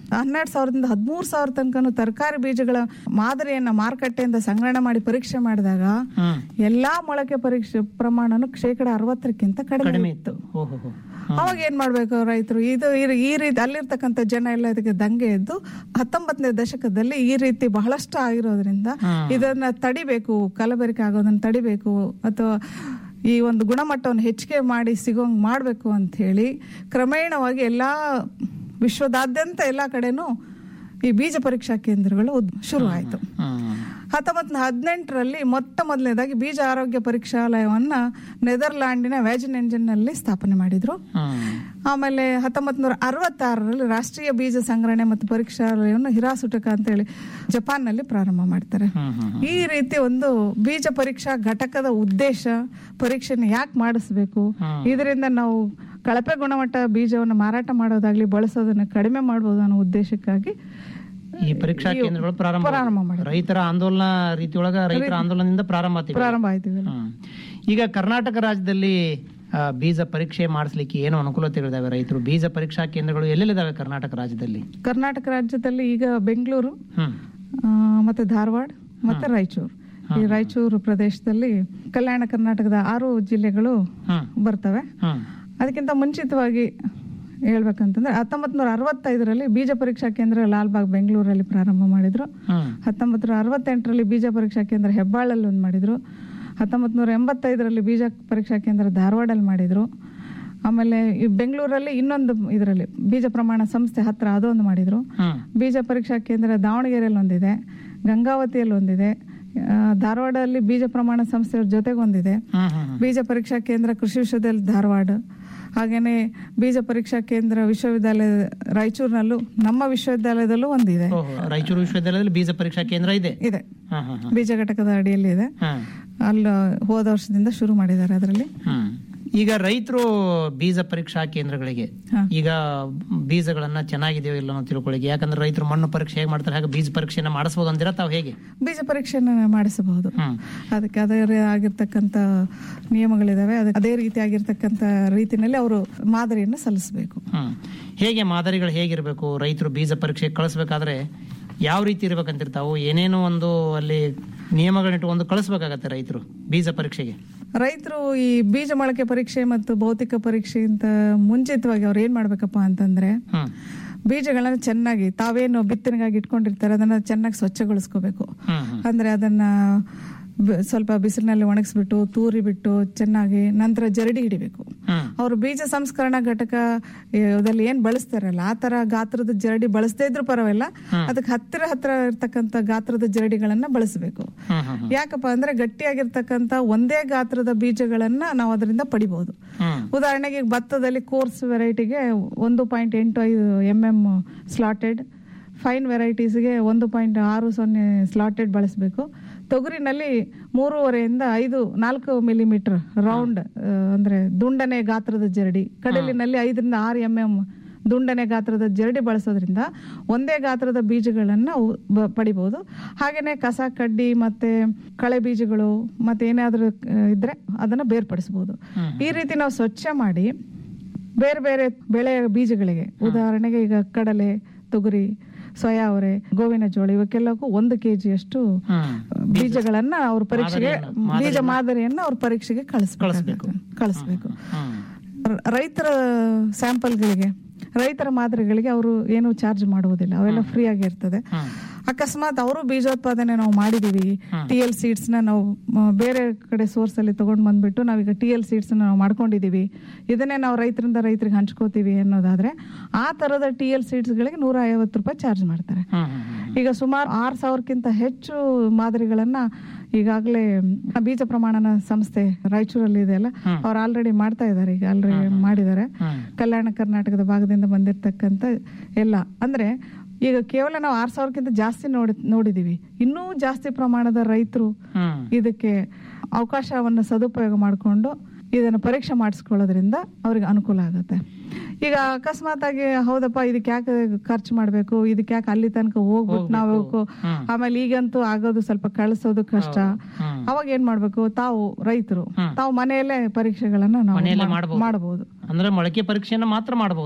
ಹನ್ನೆರಡು ಸಾವಿರದಿಂದ ಹದಿಮೂರು ಸಾವಿರ ತನಕನು ತರಕಾರಿ ಬೀಜಗಳ ಮಾದರಿಯನ್ನ ಮಾರುಕಟ್ಟೆಯಿಂದ ಸಂಗ್ರಹಣೆ ಮಾಡಿ ಪರೀಕ್ಷೆ ಮಾಡಿದಾಗ ಎಲ್ಲಾ ಮೊಳಕೆ ಪರೀಕ್ಷೆ ಪ್ರಮಾಣನು ಶೇಕಡ ಅರವತ್ತಕ್ಕಿಂತ ಕಡಿಮೆ ಇತ್ತು ಓಹೋ ಹೋ. ಅವಾಗ ಏನ್ ಮಾಡ್ಬೇಕು ರೈತರು ಇದು ಈ- ಈ ರೀತಿ ಅಲ್ಲಿರ್ತಕ್ಕಂಥ ಜನ ಎಲ್ಲ ಇದಕ್ಕೆ ದಂಗೆ ಎದ್ದು ಹತ್ತೊಂಬತ್ತನೇ ದಶಕದಲ್ಲಿ ಈ ರೀತಿ ಬಹಳಷ್ಟು ಆಗಿರೋದ್ರಿಂದ ಇದನ್ನ ತಡಿಬೇಕು ಕಲಬೆರಕೆ ಆಗೋದನ್ನ ತಡಿಬೇಕು ಅಥವಾ ಈ ಒಂದು ಗುಣಮಟ್ಟವನ್ನು ಹೆಚ್ಚಿಗೆ ಮಾಡಿ ಸಿಗೋಂಗ್ ಮಾಡಬೇಕು ಅಂತ ಹೇಳಿ ಕ್ರಮೇಣವಾಗಿ ಎಲ್ಲಾ ವಿಶ್ವದಾದ್ಯಂತ ಎಲ್ಲಾ ಕಡೆನೂ ಈ ಬೀಜ ಪರೀಕ್ಷಾ ಕೇಂದ್ರಗಳು ಉದ್- ಶುರು ಆಯ್ತು ಹತ್ತೊಂಬತ್ ಹದಿನೆಂಟರಲ್ಲಿ ಮೊಟ್ಟ ಮೊದಲನೇದಾಗಿ ಬೀಜ ಆರೋಗ್ಯ ಪರೀಕ್ಷಾಲಯವನ್ನ ನೆದರ್ಲ್ಯಾಂಡಿನ ವ್ಯಾಜಿನ್ ಎಂಜಿನ್ ನಲ್ಲಿ ಸ್ಥಾಪನೆ ಮಾಡಿದ್ರು ಆಮೇಲೆ ಹತ್ತೊಂಬತ್ ನೂರ ಅರವತ್ತಾರರಲ್ಲಿ ರಾಷ್ಟ್ರೀಯ ಬೀಜ ಸಂಗ್ರಹಣೆ ಮತ್ತು ಪರೀಕ್ಷಾಲಯವನ್ನು ಹಿರಾಸುಟಕ ಅಂತ ಹೇಳಿ ಜಪಾನ್ ನಲ್ಲಿ ಪ್ರಾರಂಭ ಮಾಡ್ತಾರೆ ಈ ರೀತಿ ಒಂದು ಬೀಜ ಪರೀಕ್ಷಾ ಘಟಕದ ಉದ್ದೇಶ ಪರೀಕ್ಷೆನ ಯಾಕೆ ಮಾಡಿಸ್ಬೇಕು ಇದರಿಂದ ನಾವು ಕಳಪೆ ಗುಣಮಟ್ಟ ಬೀಜವನ್ನು ಮಾರಾಟ ಮಾಡೋದಾಗ್ಲಿ ಬಳಸೋದನ್ನ ಕಡಿಮೆ ಮಾಡಬಹುದು ಅನ್ನೋ ಉದ್ದೇಶಕ್ಕಾಗಿ ಈ ಪರೀಕ್ಷಾ ಈ ಕೇಂದ್ರಗಳು ಪ್ರಾರಂಭ ಪ್ರಾರಂಭ ಮಾಡಿದ್ರು. ರೈತರ ಆಂದೋಲನ ರೀತಿಯೊಳಗ ರೈತರ ಆಂದೋಲನದಿಂದ ಪ್ರಾರಂಭ ಆತಿವೆ. ಪ್ರಾರಂಭ ಆಯ್ತು ಇವೆಲ್ಲ. ಹ್ಮ್. ಈಗ ಕರ್ನಾಟಕ ರಾಜ್ಯದಲ್ಲಿ ಆ, ಬೀಜ ಪರೀಕ್ಷೆ ಮಾಡಿಸ್ಲಿಕ್ಕೆ ಏನು ಅನುಕೂಲತೆಗಳಿದಾವೆ ರೈತರು ಬೀಜ ಪರೀಕ್ಷಾ ಕೇಂದ್ರಗಳು ಎಲ್ಲೆಲ್ಲಿದಾವೆ ಕರ್ನಾಟಕ ರಾಜ್ಯದಲ್ಲಿ ಕರ್ನಾಟಕ ರಾಜ್ಯದಲ್ಲಿ ಈಗ ಬೆಂಗಳೂರು ಹ್ಮ್ ಆ, ಮತ್ತೆ ಧಾರವಾಡ ಮತ್ತೆ ರಾಯಚೂರು ಈ ರಾಯಚೂರು ಪ್ರದೇಶದಲ್ಲಿ ಕಲ್ಯಾಣ ಕರ್ನಾಟಕದ ಆರು ಜಿಲ್ಲೆಗಳು ಬರ್ತವೆ ಹ್ಮ್ ಅದಕ್ಕಿಂತ ಮುಂಚಿತವಾಗಿ ಹೇಳ್ಬೇಕಂತಂದ್ರೆ ಹತ್ತೊಂಬತ್ ನೂರ ಅರವತ್ತೈದರಲ್ಲಿ ಬೀಜ ಪರೀಕ್ಷಾ ಕೇಂದ್ರ ಲಾಲ್ಬಾಗ್ ಬೆಂಗಳೂರಲ್ಲಿ ಪ್ರಾರಂಭ ಮಾಡಿದ್ರು ಹ್ಮ್ ಹತ್ತೊಂಬತ್ತು ನೂರ ಅರವತ್ತೆಂಟರಲ್ಲಿ ಬೀಜ ಪರೀಕ್ಷಾ ಕೇಂದ್ರ ಹೆಬ್ಬಾಳಲ್ಲಿ ಒಂದು ಮಾಡಿದ್ರು ಹತ್ತೊಂಬತ್ತು ನೂರ ಎಂಬತ್ತೈದರಲ್ಲಿ ಬೀಜ ಪರೀಕ್ಷಾ ಕೇಂದ್ರ ಧಾರವಾಡಲ್ಲಿ ಮಾಡಿದ್ರು ಆಮೇಲೆ ಈ ಬೆಂಗಳೂರಲ್ಲಿ ಇನ್ನೊಂದು ಇದರಲ್ಲಿ ಬೀಜ ಪ್ರಮಾಣ ಸಂಸ್ಥೆ ಹತ್ರ ಅದೊಂದು ಮಾಡಿದ್ರು ಹ್ಮ್ ಬೀಜ ಪರೀಕ್ಷಾ ಕೇಂದ್ರ ದಾವಣಗೆರೆಯಲ್ಲಿ ಒಂದಿದೆ ಗಂಗಾವತಿಯಲ್ಲಿ ಒಂದಿದೆ ಆ, ಧಾರವಾಡದಲ್ಲಿ ಬೀಜ ಪ್ರಮಾಣ ಸಂಸ್ಥೆ ಜೊತೆಗೆ ಒಂದಿದೆ ಹ್ಮ್ ಹ್ಮ್ ಬೀಜ ಪರೀಕ್ಷಾ ಕೇಂದ್ರ ಕೃಷಿ ವಿಶ್ವವಿದ್ಯಾಲಯ ಧಾರವಾಡ ಹಾಗೇನೆ ಬೀಜ ಪರೀಕ್ಷಾ ಕೇಂದ್ರ ವಿಶ್ವವಿದ್ಯಾಲಯ ರಾಯಚೂರಿನಲ್ಲೂ ನಮ್ಮ ವಿಶ್ವವಿದ್ಯಾಲಯದಲ್ಲೂ ಒಂದಿದೆ ಓಹೋ, ರಾಯಚೂರು ವಿಶ್ವವಿದ್ಯಾಲಯದಲ್ಲಿ ಬೀಜ ಪರೀಕ್ಷಾ ಕೇಂದ್ರ ಇದೆ ಇದೆ ಹಾ ಹಾ ಹಾ ಬೀಜ ಘಟಕದ ಅಡಿಯಲ್ಲಿ ಇದೆ ಹ್ಮ್. ಅಲ್ಲಿ ಹೋದ ವರ್ಷದಿಂದ ಶುರು ಮಾಡಿದ್ದಾರೆ ಅದರಲ್ಲಿ ಹ್ಮ್. ಈಗ ರೈತರು ಬೀಜ ಪರೀಕ್ಷಾ ಕೇಂದ್ರಗಳಿಗೆ ಈಗ ಬೀಜಗಳನ್ನ ಚೆನ್ನಾಗಿದೆಯೋ ಇಲ್ಲ ಅನ್ನೋ ತಿಳ್ಕೊಳ್ಳಿಕ್ಕೆ ಯಾಕಂದ್ರೆ ರೈತರು ಮಣ್ಣು ಪರೀಕ್ಷೆ ಹೇಗೆ ಮಾಡ್ತಾರೆ ಹಾಗೆ ಬೀಜ ಪರೀಕ್ಷೆನ ಮಾಡಿಸಬಹುದು ಅಂದಿರ ತಾವು ಹೇಗೆ ಬೀಜ ಪರೀಕ್ಷೆನ ಮಾಡಿಸಬಹುದು ಅದಕ್ಕೆ ಅದೇ ರೀ- ಆಗಿರ್ತಕ್ಕಂಥ ನಿಯಮಗಳಿದಾವೆ ಅದಕ್ಕೆ ಅದೇ ರೀತಿ ಆಗಿರ್ತಕ್ಕಂಥ ರೀತಿನಲ್ಲಿ ಅವರು ಮಾದರಿಯನ್ನು ಸಲ್ಲಿಸಬೇಕು ಹ್ಮ್ ಹೇಗೆ ಮಾದರಿಗಳು ಹೇಗಿರ್ಬೇಕು ರೈತರು ಬೀಜ ಪರೀಕ್ಷೆ ಕಳಿಸ್ಬೇಕಾದ್ರೆ ಯಾವ ರೀತಿ ಇರ್ಬೇಕಂತಿರ್ತಾವು ಏನೇನೋ ಒಂದು ಅಲ್ಲಿ ನಿಯಮಗಳನ್ನಿಟ್ಟುಕೊಂಡು ಕಳಿಸ್ಬೇಕಾಗತ್ತೆ ರೈತರು ಬೀಜ ಪರೀಕ್ಷೆಗೆ ರೈತರು ಈ ಬೀಜ ಮೊಳಕೆ ಪರೀಕ್ಷೆ ಮತ್ತು ಭೌತಿಕ ಪರೀಕ್ಷೆಗಿಂತ ಮುಂಚಿತವಾಗಿ ಅವ್ರು ಏನ್ ಮಾಡ್ಬೇಕಪ್ಪ ಅಂತಂದ್ರೆ ಹ್ಮ್ ಬೀಜಗಳನ್ನ ಚೆನ್ನಾಗಿ ತಾವೇನು ಬಿತ್ತನೆಗಾಗಿ ಇಟ್ಕೊಂಡಿರ್ತಾರೆ ಅದನ್ನ ಚೆನ್ನಾಗಿ ಸ್ವಚ್ಛಗೊಳಿಸ್ಕೋಬೇಕು ಹ್ಮ್ ಹ್ಮ್ ಅಂದ್ರೆ ಅದನ್ನ ಬ- ಸ್ವಲ್ಪ ಬಿಸಿಲಿನಲ್ಲಿ ಒಣಗಿಸ್ಬಿಟ್ಟು ತೂರಿ ಬಿಟ್ಟು ಚೆನ್ನಾಗಿ ನಂತರ ಜರಡಿ ಹಿಡಿಬೇಕು ಹ್ಮ್ ಅವರು ಬೀಜ ಸಂಸ್ಕರಣಾ ಘಟಕ ದಲ್ಲಿ ಏನ್ ಬಳಸ್ತಾರಲ್ಲ ಆ ತರ ಗಾತ್ರದ ಜರಡಿ ಬಳಸದೇ ಇದ್ರು ಪರವಾಗಿಲ್ಲ ಅದಕ್ಕೆ ಹತ್ತಿರ ಹತ್ತಿರ ಇರ್ತಕ್ಕಂಥ ಗಾತ್ರದ ಜರಡಿಗಳನ್ನ ಬಳಸಬೇಕು ಹ್ಮ್ ಹ್ಮ್ ಯಾಕಪ್ಪ ಅಂದ್ರೆ ಗಟ್ಟಿಯಾಗಿರ್ತಕ್ಕಂಥ ಒಂದೇ ಗಾತ್ರದ ಬೀಜಗಳನ್ನ ನಾವು ಅದರಿಂದ ಪಡಿಬಹುದು ಹ್ಮ್ ಉದಾಹರಣೆಗೆ ಈಗ ಭತ್ತದಲ್ಲಿ ಕೋರ್ಸ್ ವೆರೈಟಿಗೆ ಒಂದು ಪಾಯಿಂಟ್ ಎಂಟು ಐದು ಎಂ ಎಂ ಸ್ಲಾಟೆಡ್ ಫೈನ್ ವೆರೈಟೀಸ್ಗೆ ಒಂದು ಪಾಯಿಂಟ್ ಆರು ಸೊನ್ನೆ ಸ್ಲಾಟೆಡ್ ಬಳಸಬೇಕು ತೊಗರಿನಲ್ಲಿ ಮೂರುವರೆಯಿಂದ ಐದು ನಾಲ್ಕು ಮಿಲಿಮೀಟರ್ ರೌಂಡ್ ಅಂದ್ರೆ ದುಂಡನೆ ಗಾತ್ರದ ಜರಡಿ ಕಡಲಿನಲ್ಲಿ ಐದರಿಂದ ಆರು ಎಂ ಎಂ ದುಂಡನೆ ಗಾತ್ರದ ಜರಡಿ ಬಳಸೋದ್ರಿಂದ ಒಂದೇ ಗಾತ್ರದ ಬೀಜಗಳನ್ನ ನಾವು ಬ- ಪಡಿಬಹುದು ಹಾಗೇನೆ ಕಸ ಕಡ್ಡಿ ಮತ್ತೆ ಕಳೆ ಬೀಜಗಳು ಮತ್ತೆ ಏನಾದ್ರೂ ಆ, ಇದ್ರೆ ಅದನ್ನ ಬೇರ್ಪಡಿಸಬಹುದು ಈ ರೀತಿ ನಾವು ಸ್ವಚ್ಛ ಮಾಡಿ ಬೇರೆ ಬೇರೆ ಬೆಳೆಯ ಬೀಜಗಳಿಗೆ ಉದಾಹರಣೆಗೆ ಈಗ ಕಡಲೆ ತೊಗರಿ ಸೋಯಾ ಅವರೆ ಗೋವಿನ ಜೋಳ ಇವಕ್ಕೆಲ್ಲಕ್ಕೂ ಒಂದು ಕೆಜಿಯಷ್ಟು ಬೀಜಗಳನ್ನ ಅವ್ರ ಪರೀಕ್ಷೆಗೆ ಬೀಜ ಮಾದರಿಯನ್ನ ಅವ್ರ ಪರೀಕ್ಷೆಗೆ ಕಳಿಸ್ಬೇಕು ಕಳಿಸ್ಬೇಕು ರ- ರೈತರ ಸ್ಯಾಂಪಲ್ಗಳಿಗೆ ರೈತರ ಮಾದರಿಗಳಿಗೆ ಅವರು ಏನು ಚಾರ್ಜ್ ಮಾಡುವುದಿಲ್ಲ ಅವೆಲ್ಲ ಫ್ರೀ ಆಗಿ ಇರ್ತದೆ ಅಕಸ್ಮಾತ್ ಅವರು ಬೀಜೋತ್ಪಾದನೆ ನಾವು ಮಾಡಿದೀವಿ ಟಿ ಎಲ್ ಸೀಡ್ಸ್ ನ ನಾವು ಮ, ಬೇರೆ ಕಡೆ ಸೋರ್ಸ್ ಅಲ್ಲಿ ತಗೊಂಡ್ ಬಂದ್ಬಿಟ್ಟು ನಾವೀಗ ಟಿ ಎಲ್ ಸೀಡ್ಸ್ ನಾವು ಮಾಡ್ಕೊಂಡಿದೀವಿ ಇದನ್ನೇ ನಾವು ರೈತರಿಂದ ರೈತರಿಗೆ ಹಂಚ್ಕೋತೀವಿ ಅನ್ನೋದಾದ್ರೆ ಆ ತರದ ಟಿ ಎಲ್ ಸೀಡ್ಸ್ ಗಳಿಗೆ ನೂರ ಐವತ್ತು ರೂಪಾಯಿ ಚಾರ್ಜ್ ಮಾಡ್ತಾರೆ ಈಗ ಸುಮಾರು ಆರ್ ಸಾವಿರಕ್ಕಿಂತ ಹೆಚ್ಚು ಮಾದರಿಗಳನ್ನ ಈಗಾಗಲೇ ಬೀಜ ಪ್ರಮಾಣನ ಸಂಸ್ಥೆ ರಾಯಚೂರಲ್ಲಿ ಇದೆ ಅಲ್ಲ ಅವ್ರು ಆಲ್ರೆಡಿ ಮಾಡ್ತಾ ಇದ್ದಾರೆ ಈಗ ಆಲ್ರೆಡಿ ಮಾಡಿದ್ದಾರೆ ಕಲ್ಯಾಣ ಕರ್ನಾಟಕದ ಭಾಗದಿಂದ ಬಂದಿರತಕ್ಕಂತ ಎಲ್ಲ ಅಂದ್ರೆ ಈಗ ಕೇವಲ ನಾವು ಆರ್ ಸಾವಿರಕ್ಕಿಂತ ಜಾಸ್ತಿ ನೋಡಿ ನೋಡಿದೀವಿ ಇನ್ನೂ ಜಾಸ್ತಿ ಪ್ರಮಾಣದ ರೈತರು ಇದಕ್ಕೆ ಅವಕಾಶವನ್ನು ಸದುಪಯೋಗ ಮಾಡಿಕೊಂಡು ಇದನ್ನು ಪರೀಕ್ಷೆ ಮಾಡಿಸ್ಕೊಳ್ಳೋದ್ರಿಂದ ಅವ್ರಿಗೆ ಅನುಕೂಲ ಆಗುತ್ತೆ ಈಗ ಅಕಸ್ಮಾತ್ ಆಗಿ ಹೌದಪ್ಪ ಇದಕ್ಕೆ ಯಾಕೆ ಖರ್ಚು ಮಾಡ್ಬೇಕು ಇದಕ್ಕೆ ಯಾಕೆ ಅಲ್ಲಿ ತನಕ ಹೋಗ್ಬಿಟ್ಟು ನಾವು ಆಮೇಲೆ ಈಗಂತೂ ಆಗೋದು ಸ್ವಲ್ಪ ಕಳಿಸೋದು ಕಷ್ಟ ಅವಾಗ ಏನ್ ಮಾಡ್ಬೇಕು ತಾವು ರೈತರು ತಾವು ಮನೆಯಲ್ಲೇ ಪರೀಕ್ಷೆಗಳನ್ನ ನಾವು ಮನೆಯಲ್ಲೇ ಮಾ- ಮಾಡ್ಬೋದು. ಮಾಡಬಹುದು ಅಂದ್ರೆ ಮೊಳಕೆ ಪರೀಕ್ಷೆಯನ್ನ ಮಾತ್ರ ಮಾಡಬಹುದು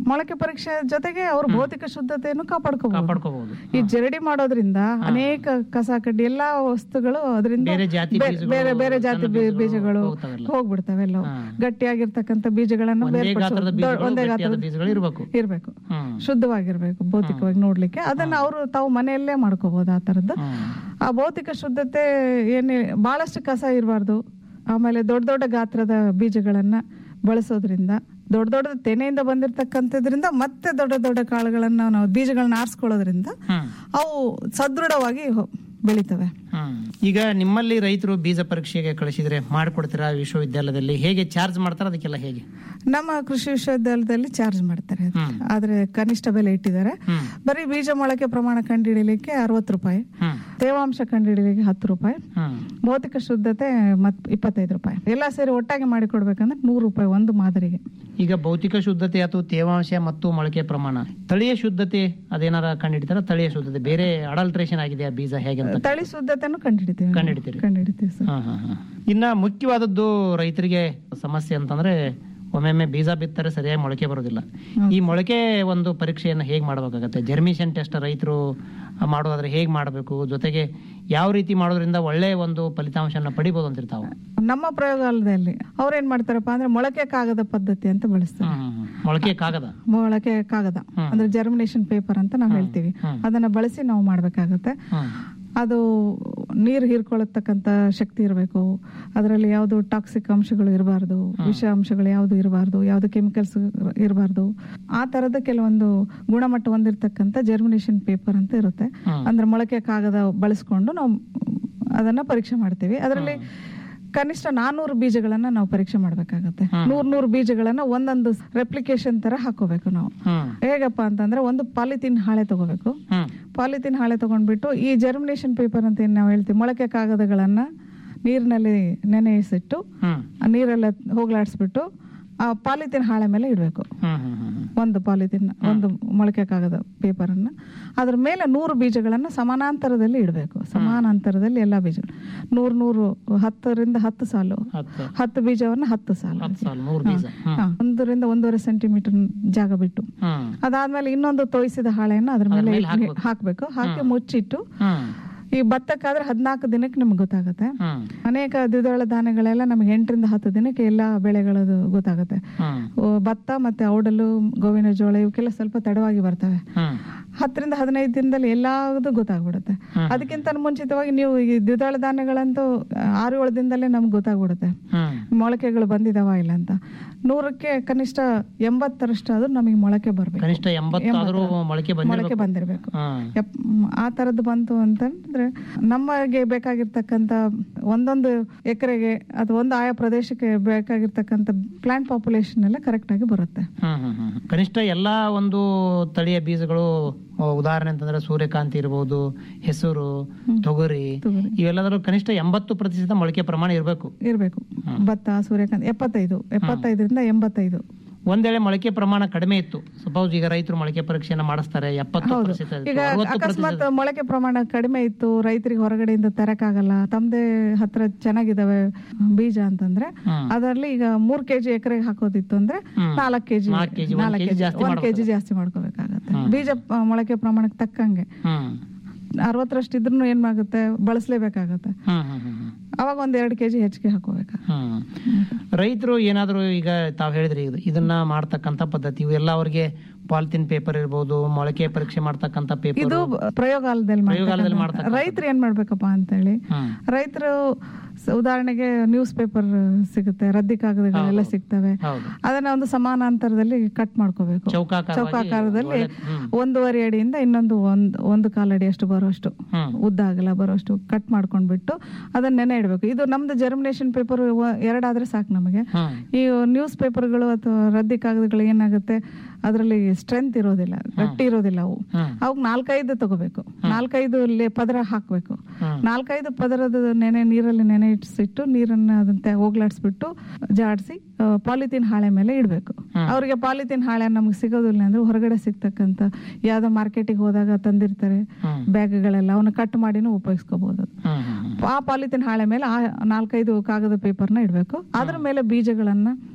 ಮೊಳಕೆ ಪರೀಕ್ಷೆ ಜೊತೆಗೆ ಅವ್ರ ಭೌತಿಕ ಶುದ್ಧತೆಯನ್ನು ಕಾಪಾಡ್ಕೋಬಹುದು ಕಾಪಾಡ್ಕೋಬಹುದು ಈ ಜರಡಿ ಮಾಡೋದ್ರಿಂದ ಅನೇಕ ಕಸ ಕಡ್ಡಿ ಎಲ್ಲಾ ವಸ್ತುಗಳು ಅದರಿಂದ ಬೇರೆ ಜಾತಿ ಬೇ- ಬೀಜಗಳು, ಬೇರೆ ಬೇರೆ ಜಾತಿ ಸಣ್ಣ ಬೀ- ಬೀಜಗಳು ಬೀಜಗಳು ಹೋಗ್ತಾವೆಲ್ಲ. ಹೋಗ್ಬಿಡ್ತವೆ ಎಲ್ಲವು ಗಟ್ಟಿಯಾಗಿರ್ತಕ್ಕಂಥ ಬೀಜಗಳನ್ನ ಒಂದೇ ಬೇರ್ಪಡಿಸೋದು. ಗಾತ್ರದ ದೊ- ಬೀಜಗಳು, ಒಂದೇ ಗಟ್ಟಿಯಾದ ಗಾತ್ರದ ಬೀಜಗಳು ಇರ್ಬೇಕು. ಇರ್ಬೇಕು ಹ್ಮ್. ಶುದ್ಧವಾಗಿರ್ಬೇಕು ಭೌತಿಕವಾಗಿ ನೋಡ್ಲಿಕ್ಕೆ ಅದನ್ನ ಅವರು ತಾವು ಮನೆಯಲ್ಲೇ ಮಾಡ್ಕೋಬಹುದು ಆ ತರದ್ದು ಆ ಭೌತಿಕ ಶುದ್ಧತೆ ಏನೇ ಬಹಳಷ್ಟು ಕಸ ಇರಬಾರ್ದು ಆಮೇಲೆ ದೊಡ್ಡ ದೊಡ್ಡ ಗಾತ್ರದ ಬೀಜಗಳನ್ನ ಬಳಸೋದ್ರಿಂದ ದೊಡ್ಡ ದೊಡ್ಡ ತೆನೆಯಿಂದ ಬಂದಿರತಕ್ಕಂಥದ್ರಿಂದ ಮತ್ತೆ ದೊಡ್ಡ ದೊಡ್ಡ ಕಾಳುಗಳನ್ನ ನಾವು ಬೀಜಗಳನ್ನ ಆರಿಸ್ಕೊಳ್ಳೋದ್ರಿಂದ ಅವು ಸದೃಢವಾಗಿ ಹೊ- ಬೆಳಿತವೆ ಹ್ಮ್. ಈಗ ನಿಮ್ಮಲ್ಲಿ ರೈತರು ಬೀಜ ಪರೀಕ್ಷೆಗೆ ಕಳಿಸಿದ್ರೆ ಮಾಡ್ಕೊಡ್ತೀರಾ ವಿಶ್ವವಿದ್ಯಾಲಯದಲ್ಲಿ ಹೇಗೆ ಚಾರ್ಜ್ ಮಾಡ್ತಾರ ಅದಕ್ಕೆಲ್ಲ ಹೇಗೆ ನಮ್ಮ ಕೃಷಿ ವಿಶ್ವವಿದ್ಯಾಲಯದಲ್ಲಿ ಚಾರ್ಜ್ ಮಾಡ್ತಾರೆ ಆದ್ರೆ ಕನಿಷ್ಠ ಬೆಲೆ ಇಟ್ಟಿದ್ದಾರೆ ಬರೀ ಬೀಜ ಮೊಳಕೆ ಪ್ರಮಾಣ ಕಂಡುಹಿಡಿಯಲಿಕ್ಕೆ ಅರವತ್ತು ರೂಪಾಯಿ ತೇವಾಂಶ ಕಂಡುಹಿಡಿಯಲಿಕ್ಕೆ ಹತ್ತು ರೂಪಾಯಿ ಭೌತಿಕ ಶುದ್ಧತೆ ಮತ್ ಇಪ್ಪತ್ತೈದು ರೂಪಾಯಿ ಎಲ್ಲ ಸೇರಿ ಒಟ್ಟಾಗಿ ಮಾಡಿಕೊಡ್ಬೇಕಂದ್ರೆ ನೂರು ರೂಪಾಯಿ ಒಂದು ಮಾದರಿಗೆ ಈಗ ಭೌತಿಕ ಶುದ್ಧತೆ ಅಥವಾ ತೇವಾಂಶ ಮತ್ತು ಮೊಳಕೆ ಪ್ರಮಾಣ ತಳಿಯ ಶುದ್ಧತೆ ಅದೇನಾರ ಕಂಡಿಡ್ತಾರ ತಳಿಯ ಶುದ್ಧತೆ ಬೇರೆ ಅಡಲ್ಟ್ರೇಷನ್ ಆಗಿದೆ ಆ ಬೀಜ ಹೇಗೆ ಅಂತ ತಳಿ ಶುದ್ಧತೆಯನ್ನು ಕಂಡುಹಿಡಿತೀವಿ ಕಂಡುಹಿಡಿತೀರಿ ಕಂಡುಹಿಡಿತೀವಿ ಸರ್ ಹಾ, ಹಾ, ಹಾ. ಇನ್ನ ಮುಖ್ಯವಾದದ್ದು ರೈತರಿಗೆ ಸಮಸ್ಯೆ ಅಂತಂದ್ರೆ ಒಮ್ಮೊಮ್ಮೆ ಬೀಜ ಬಿತ್ತಾರೆ ಸರಿಯಾಗಿ ಮೊಳಕೆ ಬರೋದಿಲ್ಲ ಈ ಮೊಳಕೆ ಒಂದು ಪರೀಕ್ಷೆಯನ್ನು ಹೇಗೆ ಮಾಡಬೇಕಾಗತ್ತೆ ಜರ್ಮಿಷನ್ ಟೆಸ್ಟ್ ರೈತರು ಮಾಡೋದಾದ್ರೆ ಹೇಗೆ ಮಾಡಬೇಕು ಜೊತೆಗೆ ಯಾವ ರೀತಿ ಮಾಡೋದ್ರಿಂದ ಒಳ್ಳೆ ಒಂದು ಫಲಿತಾಂಶನ ಪಡಿಬೋದು ಅಂತಿರ್ತಾವ ನಮ್ಮ ಪ್ರಯೋಗಾಲಯದಲ್ಲಿ ಅವ್ರೇನ್ ಮಾಡ್ತಾರಪ್ಪ ಅಂದ್ರೆ ಮೊಳಕೆ ಕಾಗದ ಪದ್ಧತಿ ಅಂತ ಬಳಸ್ತಾರೆ ಮೊಳಕೆ ಕಾಗದ ಮೊಳಕೆ ಕಾಗದ ಅಂದ್ರೆ ಜರ್ಮಿನೇಷನ್ ಪೇಪರ್ ಅಂತ ನಾವು ಹೇಳ್ತೀವಿ ಅದನ್ನ ಬಳಸಿ ನಾವು ಮಾಡ್ಬೇಕಾಗತ್ತೆ ಅದು ನೀರು ಹೀರ್ಕೊಳ್ಳತಕ್ಕಂತ ಶಕ್ತಿ ಇರಬೇಕು ಅದರಲ್ಲಿ ಯಾವುದು ಟಾಕ್ಸಿಕ್ ಅಂಶಗಳು ಇರಬಾರ್ದು ವಿಷ ಅಂಶಗಳು ಯಾವುದು ಇರಬಾರ್ದು ಯಾವುದು ಕೆಮಿಕಲ್ಸ್ ಇರಬಾರ್ದು ಆ ತರದ ಕೆಲವೊಂದು ಗುಣಮಟ್ಟ ಹೊಂದಿರತಕ್ಕಂತ ಜರ್ಮಿನೇಷನ್ ಪೇಪರ್ ಅಂತ ಇರುತ್ತೆ ಅಂದ್ರೆ ಮೊಳಕೆ ಕಾಗದ ಬಳಸ್ಕೊಂಡು ನಾವು ಅದನ್ನ ಪರೀಕ್ಷೆ ಮಾಡ್ತೀವಿ ಅದರಲ್ಲಿ ಕನಿಷ್ಠ ನಾನೂರು ಬೀಜಗಳನ್ನ ನಾವು ಪರೀಕ್ಷೆ ಮಾಡ್ಬೇಕಾಗತ್ತೆ ನೂರ್ ನೂರು ಬೀಜಗಳನ್ನ ಒಂದೊಂದು ರೆಪ್ಲಿಕೇಶನ್ ತರ ಹಾಕೋಬೇಕು ನಾವು ಹೇಗಪ್ಪ ಅಂತಂದ್ರೆ ಒಂದು ಪಾಲಿಥಿನ್ ಹಾಳೆ ತಗೋಬೇಕು ಪಾಲಿಥಿನ್ ಹಾಳೆ ತಗೊಂಡ್ಬಿಟ್ಟು ಈ ಜರ್ಮಿನೇಷನ್ ಪೇಪರ್ ಅಂತ ಏನ್ ನಾವು ಹೇಳ್ತೀವಿ ಮೊಳಕೆ ಕಾಗದಗಳನ್ನ ನೀರಿನಲ್ಲಿ ನೆನೆಸಿಟ್ಟು ಆ ನೀರೆಲ್ಲ ಹೋಗ್ಲಾಡಿಸ್ಬಿಟ್ಟು ಆ ಪಾಲಿಥಿನ್ ಹಾಳೆ ಮೇಲೆ ಇಡಬೇಕು ಒಂದು ಪಾಲಿಥಿನ್ ಒಂದು ಮೊಳಕೆ ಕಾಗದ ಪೇಪರ್ ಅನ್ನ ಅದ್ರ ಮೇಲೆ ನೂರು ಬೀಜಗಳನ್ನ ಸಮಾನಾಂತರದಲ್ಲಿ ಇಡಬೇಕು ಸಮಾನಾಂತರದಲ್ಲಿ ಎಲ್ಲಾ ಬೀಜಗಳು ನೂರು ನೂರು ಹತ್ತರಿಂದ ಹತ್ತು ಸಾಲು ಹತ್ತು ಬೀಜವನ್ನ ಹತ್ತು ಸಾಲು ಮೂರು ಬೀಜ ಹಾ, ಒಂದರಿಂದ ಒಂದೂವರೆ ಸೆಂಟಿಮೀಟರ್ ಜಾಗ ಬಿಟ್ಟು ಅದಾದ್ಮೇಲೆ ಇನ್ನೊಂದು ತೋಯಿಸಿದ ಹಾಳೆಯನ್ನು ಅದ್ರ ಮೇಲೆ ಇಟ್- ಹಾಕ್ಬೇಕು ಹಾಕಿ ಮುಚ್ಚಿಟ್ಟು ಈ ಭತ್ತಕ್ಕಾದ್ರೆ ಹದಿನಾಲ್ಕು ದಿನಕ್ಕೆ ನಿಮ್ಗೆ ಗೊತ್ತಾಗುತ್ತೆ ಅನೇಕ ದ್ವಿದಳ ಧಾನ್ಯಗಳೆಲ್ಲ ನಮ್ಗೆ ಎಂಟರಿಂದ ಹತ್ತು ದಿನಕ್ಕೆ ಎಲ್ಲಾ ಬೆಳೆಗಳದು ಗೊತ್ತಾಗುತ್ತೆ ಓ, ಭತ್ತ ಮತ್ತೆ ಔಡಲು ಗೋವಿನ ಜೋಳ ಇವಕ್ಕೆಲ್ಲ ಸ್ವಲ್ಪ ತಡವಾಗಿ ಬರ್ತವೆ ಹತ್ತರಿಂದ ಹದಿನೈದು ದಿನದಲ್ಲಿ ಎಲ್ಲಾವುದು ಗೊತ್ತಾಗ್ಬಿಡುತ್ತೆ ಅದಕ್ಕಿಂತ ಮುಂಚಿತವಾಗಿ ನೀವು ಈ ದ್ವಿದಳ ಧಾನ್ಯಗಳಂತೂ ಆರು ಏಳು ದಿನದಲ್ಲೇ ನಮ್ಗೆ ಗೊತ್ತಾಗ್ಬಿಡುತ್ತೆ ಮೊಳಕೆಗಳು ಬಂದಿದಾವ ಇಲ್ಲ ಅಂತ ನೂರಕ್ಕೆ ಕನಿಷ್ಠ ಎಂಬತ್ತರಷ್ಟು ಆದ್ರೂ ನಮಗೆ ಮೊಳಕೆ ಬರ್ಬೇಕು ಕನಿಷ್ಠ ಎಂಬತ್ತಾದ್ರೂ ಮೊಳಕೆ ಮೊಳಕೆ ಬಂದಿರಬೇಕು ಬಂದಿರ್ಬೇಕು ಹಾ. ಎಪ್- ಮ್, ಆ ತರದ್ದು ಬಂತು ಅಂತಂದ್ರೆ ನಮಗೆ ಬೇಕಾಗಿರ್ತಕ್ಕಂಥ ಒಂದೊಂದು ಎಕರೆಗೆ ಅಥವಾ ಒಂದು ಆಯಾ ಪ್ರದೇಶಕ್ಕೆ ಬೇಕಾಗಿರ್ತಕ್ಕಂಥ ಪ್ಲಾಂಟ್ ಪಾಪ್ಯುಲೇಷನ್ ಎಲ್ಲ ಕರೆಕ್ಟ್ ಆಗಿ ಬರುತ್ತೆ ಹ್ಮ್ ಹ್ಮ್ ಹ್ಮ್. ಕನಿಷ್ಠ ಎಲ್ಲಾ ಒಂದು ತಳಿಯ ಬೀಜಗಳು ಆ, ಉದಾಹರಣೆ ಅಂತಂದ್ರೆ ಸೂರ್ಯಕಾಂತಿ ಇರಬಹುದು ಹೆಸರು ತೊಗರಿ ಇವೆಲ್ಲದರಲ್ಲೂ ಕನಿಷ್ಠ ಎಂಬತ್ತು ಪ್ರತಿಶತ ಮೊಳಕೆ ಪ್ರಮಾಣ ಇರಬೇಕು ಇರ್ಬೇಕು ಭತ್ತ ಸೂರ್ಯಕಾಂತಿ ಎಪ್ಪತ್ತೈದು ಎಪ್ಪತ್ತೈದರಿಂದ ಎಂಬತ್ತೈದು ಒಂದ್ ವೇಳೆ ಮೊಳಕೆ ಪ್ರಮಾಣ ಕಡಿಮೆ ಇತ್ತು ಸಪೋಸ್ ಈಗ ರೈತರು ಮೊಳಕೆ ಪರೀಕ್ಷೆಯನ್ನ ಮಾಡಿಸ್ತಾರೆ ಎಪ್ಪತ್ತು ಹೌದು ಪ್ರತಿಶತ ಇತ್ತು, ಈಗ ಅರವತ್ತು ಅಕಸ್ಮಾತ್ ಪ್ರತಿಶತ ಮೊಳಕೆ ಪ್ರಮಾಣ ಕಡಿಮೆ ಇತ್ತು ರೈತರಿಗೆ ಹೊರಗಡೆಯಿಂದ ತರಕಾಗಲ್ಲ ತಮ್ಮದೇ ಹತ್ರ ಚೆನ್ನಾಗಿದಾವೆ ಬೀಜ ಅಂತಂದ್ರೆ ಅದರಲ್ಲಿ ಈಗ ಮೂರ್ ಕೆಜಿ ಎಕರೆಗೆ ಹಾಕೋದಿತ್ತು ಅಂದ್ರೆ ನಾಲ್ಕು ಕೆಜಿ ನಾಲ್ಕು ಕೆಜಿ, ಒಂದ್ ನಾಲ್ಕು ಕೆಜಿ ಕೆಜಿ ಜಾಸ್ತಿ ಒಂದ್ ಕೆಜಿ ಜಾಸ್ತಿ ಮಾಡ್ಕೋಬೇಕಾಗತ್ತೆ ಬೀಜ ಪ- ಮೊಳಕೆ ಪ್ರಮಾಣಕ್ಕೆ ತಕ್ಕಂಗೆ ಹ್ಮ್ ಅರವತ್ತರಷ್ಟು ಇದ್ರೂ ಏನ್ ಆಗುತ್ತೆ ಬಳಸಲೇಬೇಕಾಗತ್ತೆ ಹ್ಮ್ ಹ್ಮ್ ಹ್ಮ್ ಹ್ಮ್. ಅವಾಗ ಒಂದ್ ಎರಡು ಕೆಜಿ ಹೆಚ್ಚಿಗೆ ಹಾಕೋಬೇಕು ಹ್ಮ್ ರೈತರು ಏನಾದ್ರು ಈಗ ತಾವ್ ಹೇಳಿದ್ರಿ ಇದು- ಇದನ್ನ ಮಾಡ್ತಕ್ಕಂತ ಪದ್ಧತಿ ಇವೆಲ್ಲ ಅವ್ರಿಗೆ ಪಾಲಿಥಿನ್ ಪೇಪರ್ ಇರ್ಬೋದು ಮೊಳಕೆ ಪರೀಕ್ಷೆ ಮಾಡ್ತಕ್ಕಂತ ಪೇಪರ್ ಇದು ಪ್ರಯೋಗಾಲಯದಲ್ಲಿ ಪ್ರಯೋಗಾಲಯದಲ್ಲಿ ಮಾಡ್ತಕ್ಕಂಥ- ರೈತರು ಏನ್ ಮಾಡ್ಬೇಕಪ್ಪ ಅಂತ ಹೇಳಿ ರೈತರು ಸ- ಉದಾಹರಣೆಗೆ ನ್ಯೂಸ್ ಪೇಪರ್ ಸಿಗುತ್ತೆ ರದ್ದಿ ಕಾಗದಗಳೆಲ್ಲ ಸಿಗ್ತವೆ ಅದನ್ನ ಒಂದು ಸಮಾನಾಂತರದಲ್ಲಿ ಕಟ್ ಮಾಡ್ಕೋಬೇಕು ಚೌಕಾಕಾರವಾಗಿ ಚೌಕಾಕಾರದಲ್ಲಿ ಒಳ್ಳೆ- ಹ್ಮ್. ಒಂದೂವರೆ ಅಡಿಯಿಂದ ಇನ್ನೊಂದು ಒಂದ್ ಒಂದು ಕಾಲಡಿ ಅಷ್ಟು ಬರೋಷ್ಟು ಹ್ಮ್. ಉದ್ದ ಆಗಲ್ಲ ಬರೋಷ್ಟು ಕಟ್ ಮಾಡ್ಕೊಂಡ್ಬಿಟ್ಟು ಅದನ್ನ ನೆನೆ ಇಡಬೇಕು ಇದು ನಮ್ದು ಜರ್ಮಿನೇಷನ್ ಪೇಪರ್ ಎರಡಾದ್ರೆ ಸಾಕು ನಮಗೆ ಹ್ಮ್. ಈ ನ್ಯೂಸ್ ಪೇಪರ್ಗಳು ಅಥವಾ ರದ್ದಿ ಕಾಗದಗಳು ಏನಾಗುತ್ತೆ ಅದರಲ್ಲಿ ಸ್ಟ್ರೆಂತ್ ಇರೋದಿಲ್ಲ ಗಟ್ಟಿ ಇರೋದಿಲ್ಲ ಅವು ಅವಕ್ ನಾಲ್ಕೈದು ತಗೋಬೇಕು ನಾಲ್ಕೈದು ಲೇ- ಪದರ ಹಾಕ್ಬೇಕು ನಾಲ್ಕೈದು ಪದರದ ನೆನೆ ನೀರಲ್ಲಿ ನೆನೆ ಇಟ್ಸಿಟ್ಟು ನೀರನ್ನ ಅದಂತೆ ಹೋಗ್ಲಾಡ್ಸ್ಬಿಟ್ಟು ಜಾಡಿಸಿ ಪಾಲಿಥಿನ್ ಹಾಳೆ ಮೇಲೆ ಇಡ್ಬೇಕು ಅವ್ರಿಗೆ ಪಾಲಿಥಿನ್ ಹಾಳೆ ನಮ್ಗೆ ಸಿಗೋದಿಲ್ಲ ಅಂದ್ರೆ ಹೊರಗಡೆ ಸಿಗ್ತಕ್ಕಂತ ಯಾವ್ದೋ ಮಾರ್ಕೆಟಿಗೆ ಹೋದಾಗ ತಂದಿರ್ತಾರೆ ಬ್ಯಾಗ್ಗಳೆಲ್ಲ ಅವನ್ನ ಕಟ್ ಮಾಡಿನೂ ಉಪಯೋಗಿಸ್ಕೋಬಹುದು ಆ ಪಾಲಿಥಿನ್ ಹಾಳೆ ಮೇಲೆ ಆ ನಾಲ್ಕೈದು ಕಾಗದ ಪೇಪರ್ನ ಇಡಬೇಕು ಅದ್ರ ಮೇಲೆ ಬೀಜಗಳನ್ನ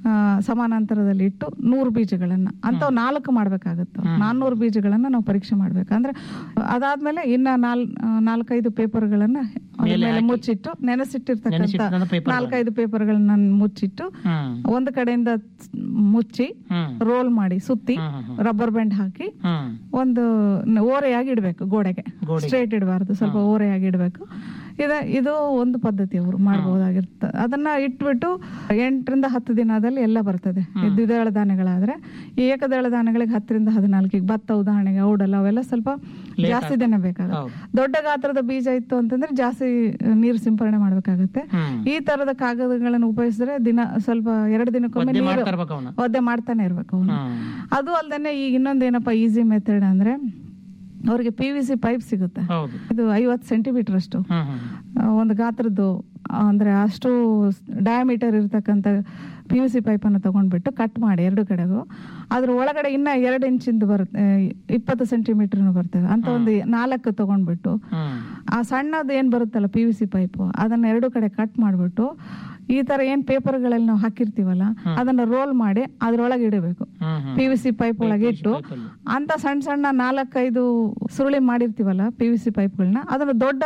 ಆ, ಸಮಾನಾಂತರದಲ್ಲಿ ಇಟ್ಟು ನೂರು ಬೀಜಗಳನ್ನ ಅಂತವ್ ನಾಲ್ಕು ಮಾಡ್ಬೇಕಾಗುತ್ತೆ ನಾನ್ನೂರು ಬೀಜಗಳನ್ನ ನಾವು ಪರೀಕ್ಷೆ ಮಾಡ್ಬೇಕು ಅಂದ್ರೆ ಅದಾದ್ಮೇಲೆ ಇನ್ನ ನಾಲ್ ಆ, ನಾಲ್ಕೈದು ಪೇಪರ್ಗಳನ್ನ ಅದ್ರ ಮೇಲೆ ಮುಚ್ಚಿಟ್ಟು ನೆನೆಸಿಟ್ಟಿರ್ತಕ್ಕಂಥ ನೆನೆಸಿಟ್ಟಿರೋಂಥ paper ನಾಲ್ಕೈದು ಪೇಪರ್ಗಳನ್ನ ಮುಚ್ಚಿಟ್ಟು ಹ್ಮ್ ಒಂದು ಕಡೆಯಿಂದ ಮುಚ್ಚಿ ಹ್ಮ್ ರೋಲ್ ಮಾಡಿ ಸುತ್ತಿ ರಬ್ಬರ್ ಬ್ಯಾಂಡ್ ಹಾಕಿ ಹ್ಮ್ ಒಂದು ನ- ಓರೆಯಾಗಿ ಇಡಬೇಕು ಗೋಡೆಗೆ ಗೋಡೆಗೆ. ಸ್ಟ್ರೇಟ್ ಇಡಬಾರ್ದು ಸ್ವಲ್ಪ ಓರೆಯಾಗಿ ಇಡಬೇಕು ಇದ ಇದು ಒಂದು ಪದ್ಧತಿ ಅವರು ಮಾಡಬಹುದಾಗಿರ್ತ ಅದನ್ನ ಇಟ್ಬಿಟ್ಟು ಎಂಟರಿಂದ ಹತ್ತು ದಿನದಲ್ಲಿ ಎಲ್ಲ ಬರ್ತದೆ ಈ ದ್ವಿದಳ ಧಾನ್ಯಗಳಾದ್ರೆ ಈ ಏಕದಳ ಧಾನ್ಯಗಳಿಗೆ ಹತ್ತರಿಂದ ಹದಿನಾಲ್ಕಿಗೆ ಭತ್ತ ಉದಾಹರಣೆಗೆ ಔಡಲ್ಲ ಅವೆಲ್ಲ ಸ್ವಲ್ಪ ಜಾಸ್ತಿ ದಿನ ಬೇಕಾಗುತ್ತೆ ದೊಡ್ಡ ಗಾತ್ರದ ಬೀಜ ಇತ್ತು ಅಂತಂದ್ರೆ ಜಾಸ್ತಿ ನೀರು ಸಿಂಪರಣೆ ಮಾಡ್ಬೇಕಾಗತ್ತೆ ಈ ತರದ ಕಾಗದಗಳನ್ನು ಉಪಯೋಗಿಸಿದ್ರೆ ದಿನ ಸ್ವಲ್ಪ ಎರಡು ದಿನಕ್ಕೊಮ್ಮೆ ಒದ್ದೆ ನೀರು ಮಾಡ್ತಾ ಇರ್ಬೇಕು ಅವನ್ನ ಒದ್ದೆ ಮಾಡ್ತಾನೆ ಇರ್ಬೇಕು ಅವ್ನು ಅದು ಅಲ್ದೇನೆ ಈಗ ಇನ್ನೊಂದೇನಪ್ಪ ಈಸಿ ಮೆಥಡ್ ಅಂದ್ರೆ ಅವ್ರಿಗೆ ಪಿ ವಿ ಸಿ ಪೈಪ್ ಸಿಗುತ್ತೆ ಹೌದು ಇದು ಐವತ್ತು ಸೆಂಟಿಮೀಟರ್ ಅಷ್ಟು ಹ್ಮ್ ಹ್ಮ್ ಆ, ಒಂದು ಗಾತ್ರದ್ದು ಅಂದ್ರೆ ಅಷ್ಟು ಡಯಾಮೀಟರ್ ಇರ್ತಕ್ಕಂಥ ಪಿ ಯು ಸಿ ಪೈಪನ್ನು ತಗೊಂಡ್ಬಿಟ್ಟು ಕಟ್ ಮಾಡಿ ಎರಡು ಕಡೆಗೂ ಅದ್ರ ಒಳಗಡೆ ಇನ್ನ ಎರಡು ಇಂಚಿಂದು ಬರುತ್ತೆ ಆ, ಇಪ್ಪತ್ತು ಸೆಂಟಿಮೀಟರ್ನು ಬರ್ತವೆ ಅಂತ ಒಂದು ನಾಲ್ಕು ತಗೊಂಡ್ಬಿಟ್ಟು ಹ್ಮ್ ಆ ಸಣ್ಣದು ಏನ್ ಬರುತ್ತಲ್ಲ ಪಿ ಯು ಸಿ ಪೈಪ್ ಅದನ್ನ ಎರಡು ಕಡೆ ಕಟ್ ಮಾಡ್ಬಿಟ್ಟು ಈ ತರ ಏನ್ ಪೇಪರ್ಗಳಲ್ಲಿ ನಾವು ಹಾಕಿರ್ತೀವಲ್ಲ ಅದನ್ನ ರೋಲ್ ಮಾಡಿ ಅದ್ರೊಳಗೆ ಇಡಬೇಕು ಹ್ಮ್ ಹ್ಮ್ ಪಿ ವಿ ಸಿ ಪೈಪ್ ಒಳಗೆ ಇಟ್ಟು ಅಂತ ಸಣ್ಣ ಸಣ್ಣ ನಾಲ್ಕೈದು ಸುರುಳಿ ಮಾಡಿರ್ತೀವಲ್ಲ ಪಿ ವಿ ಸಿ ಪೈಪ್ಗಳನ್ನ ಅದನ್ನ ದೊಡ್ಡ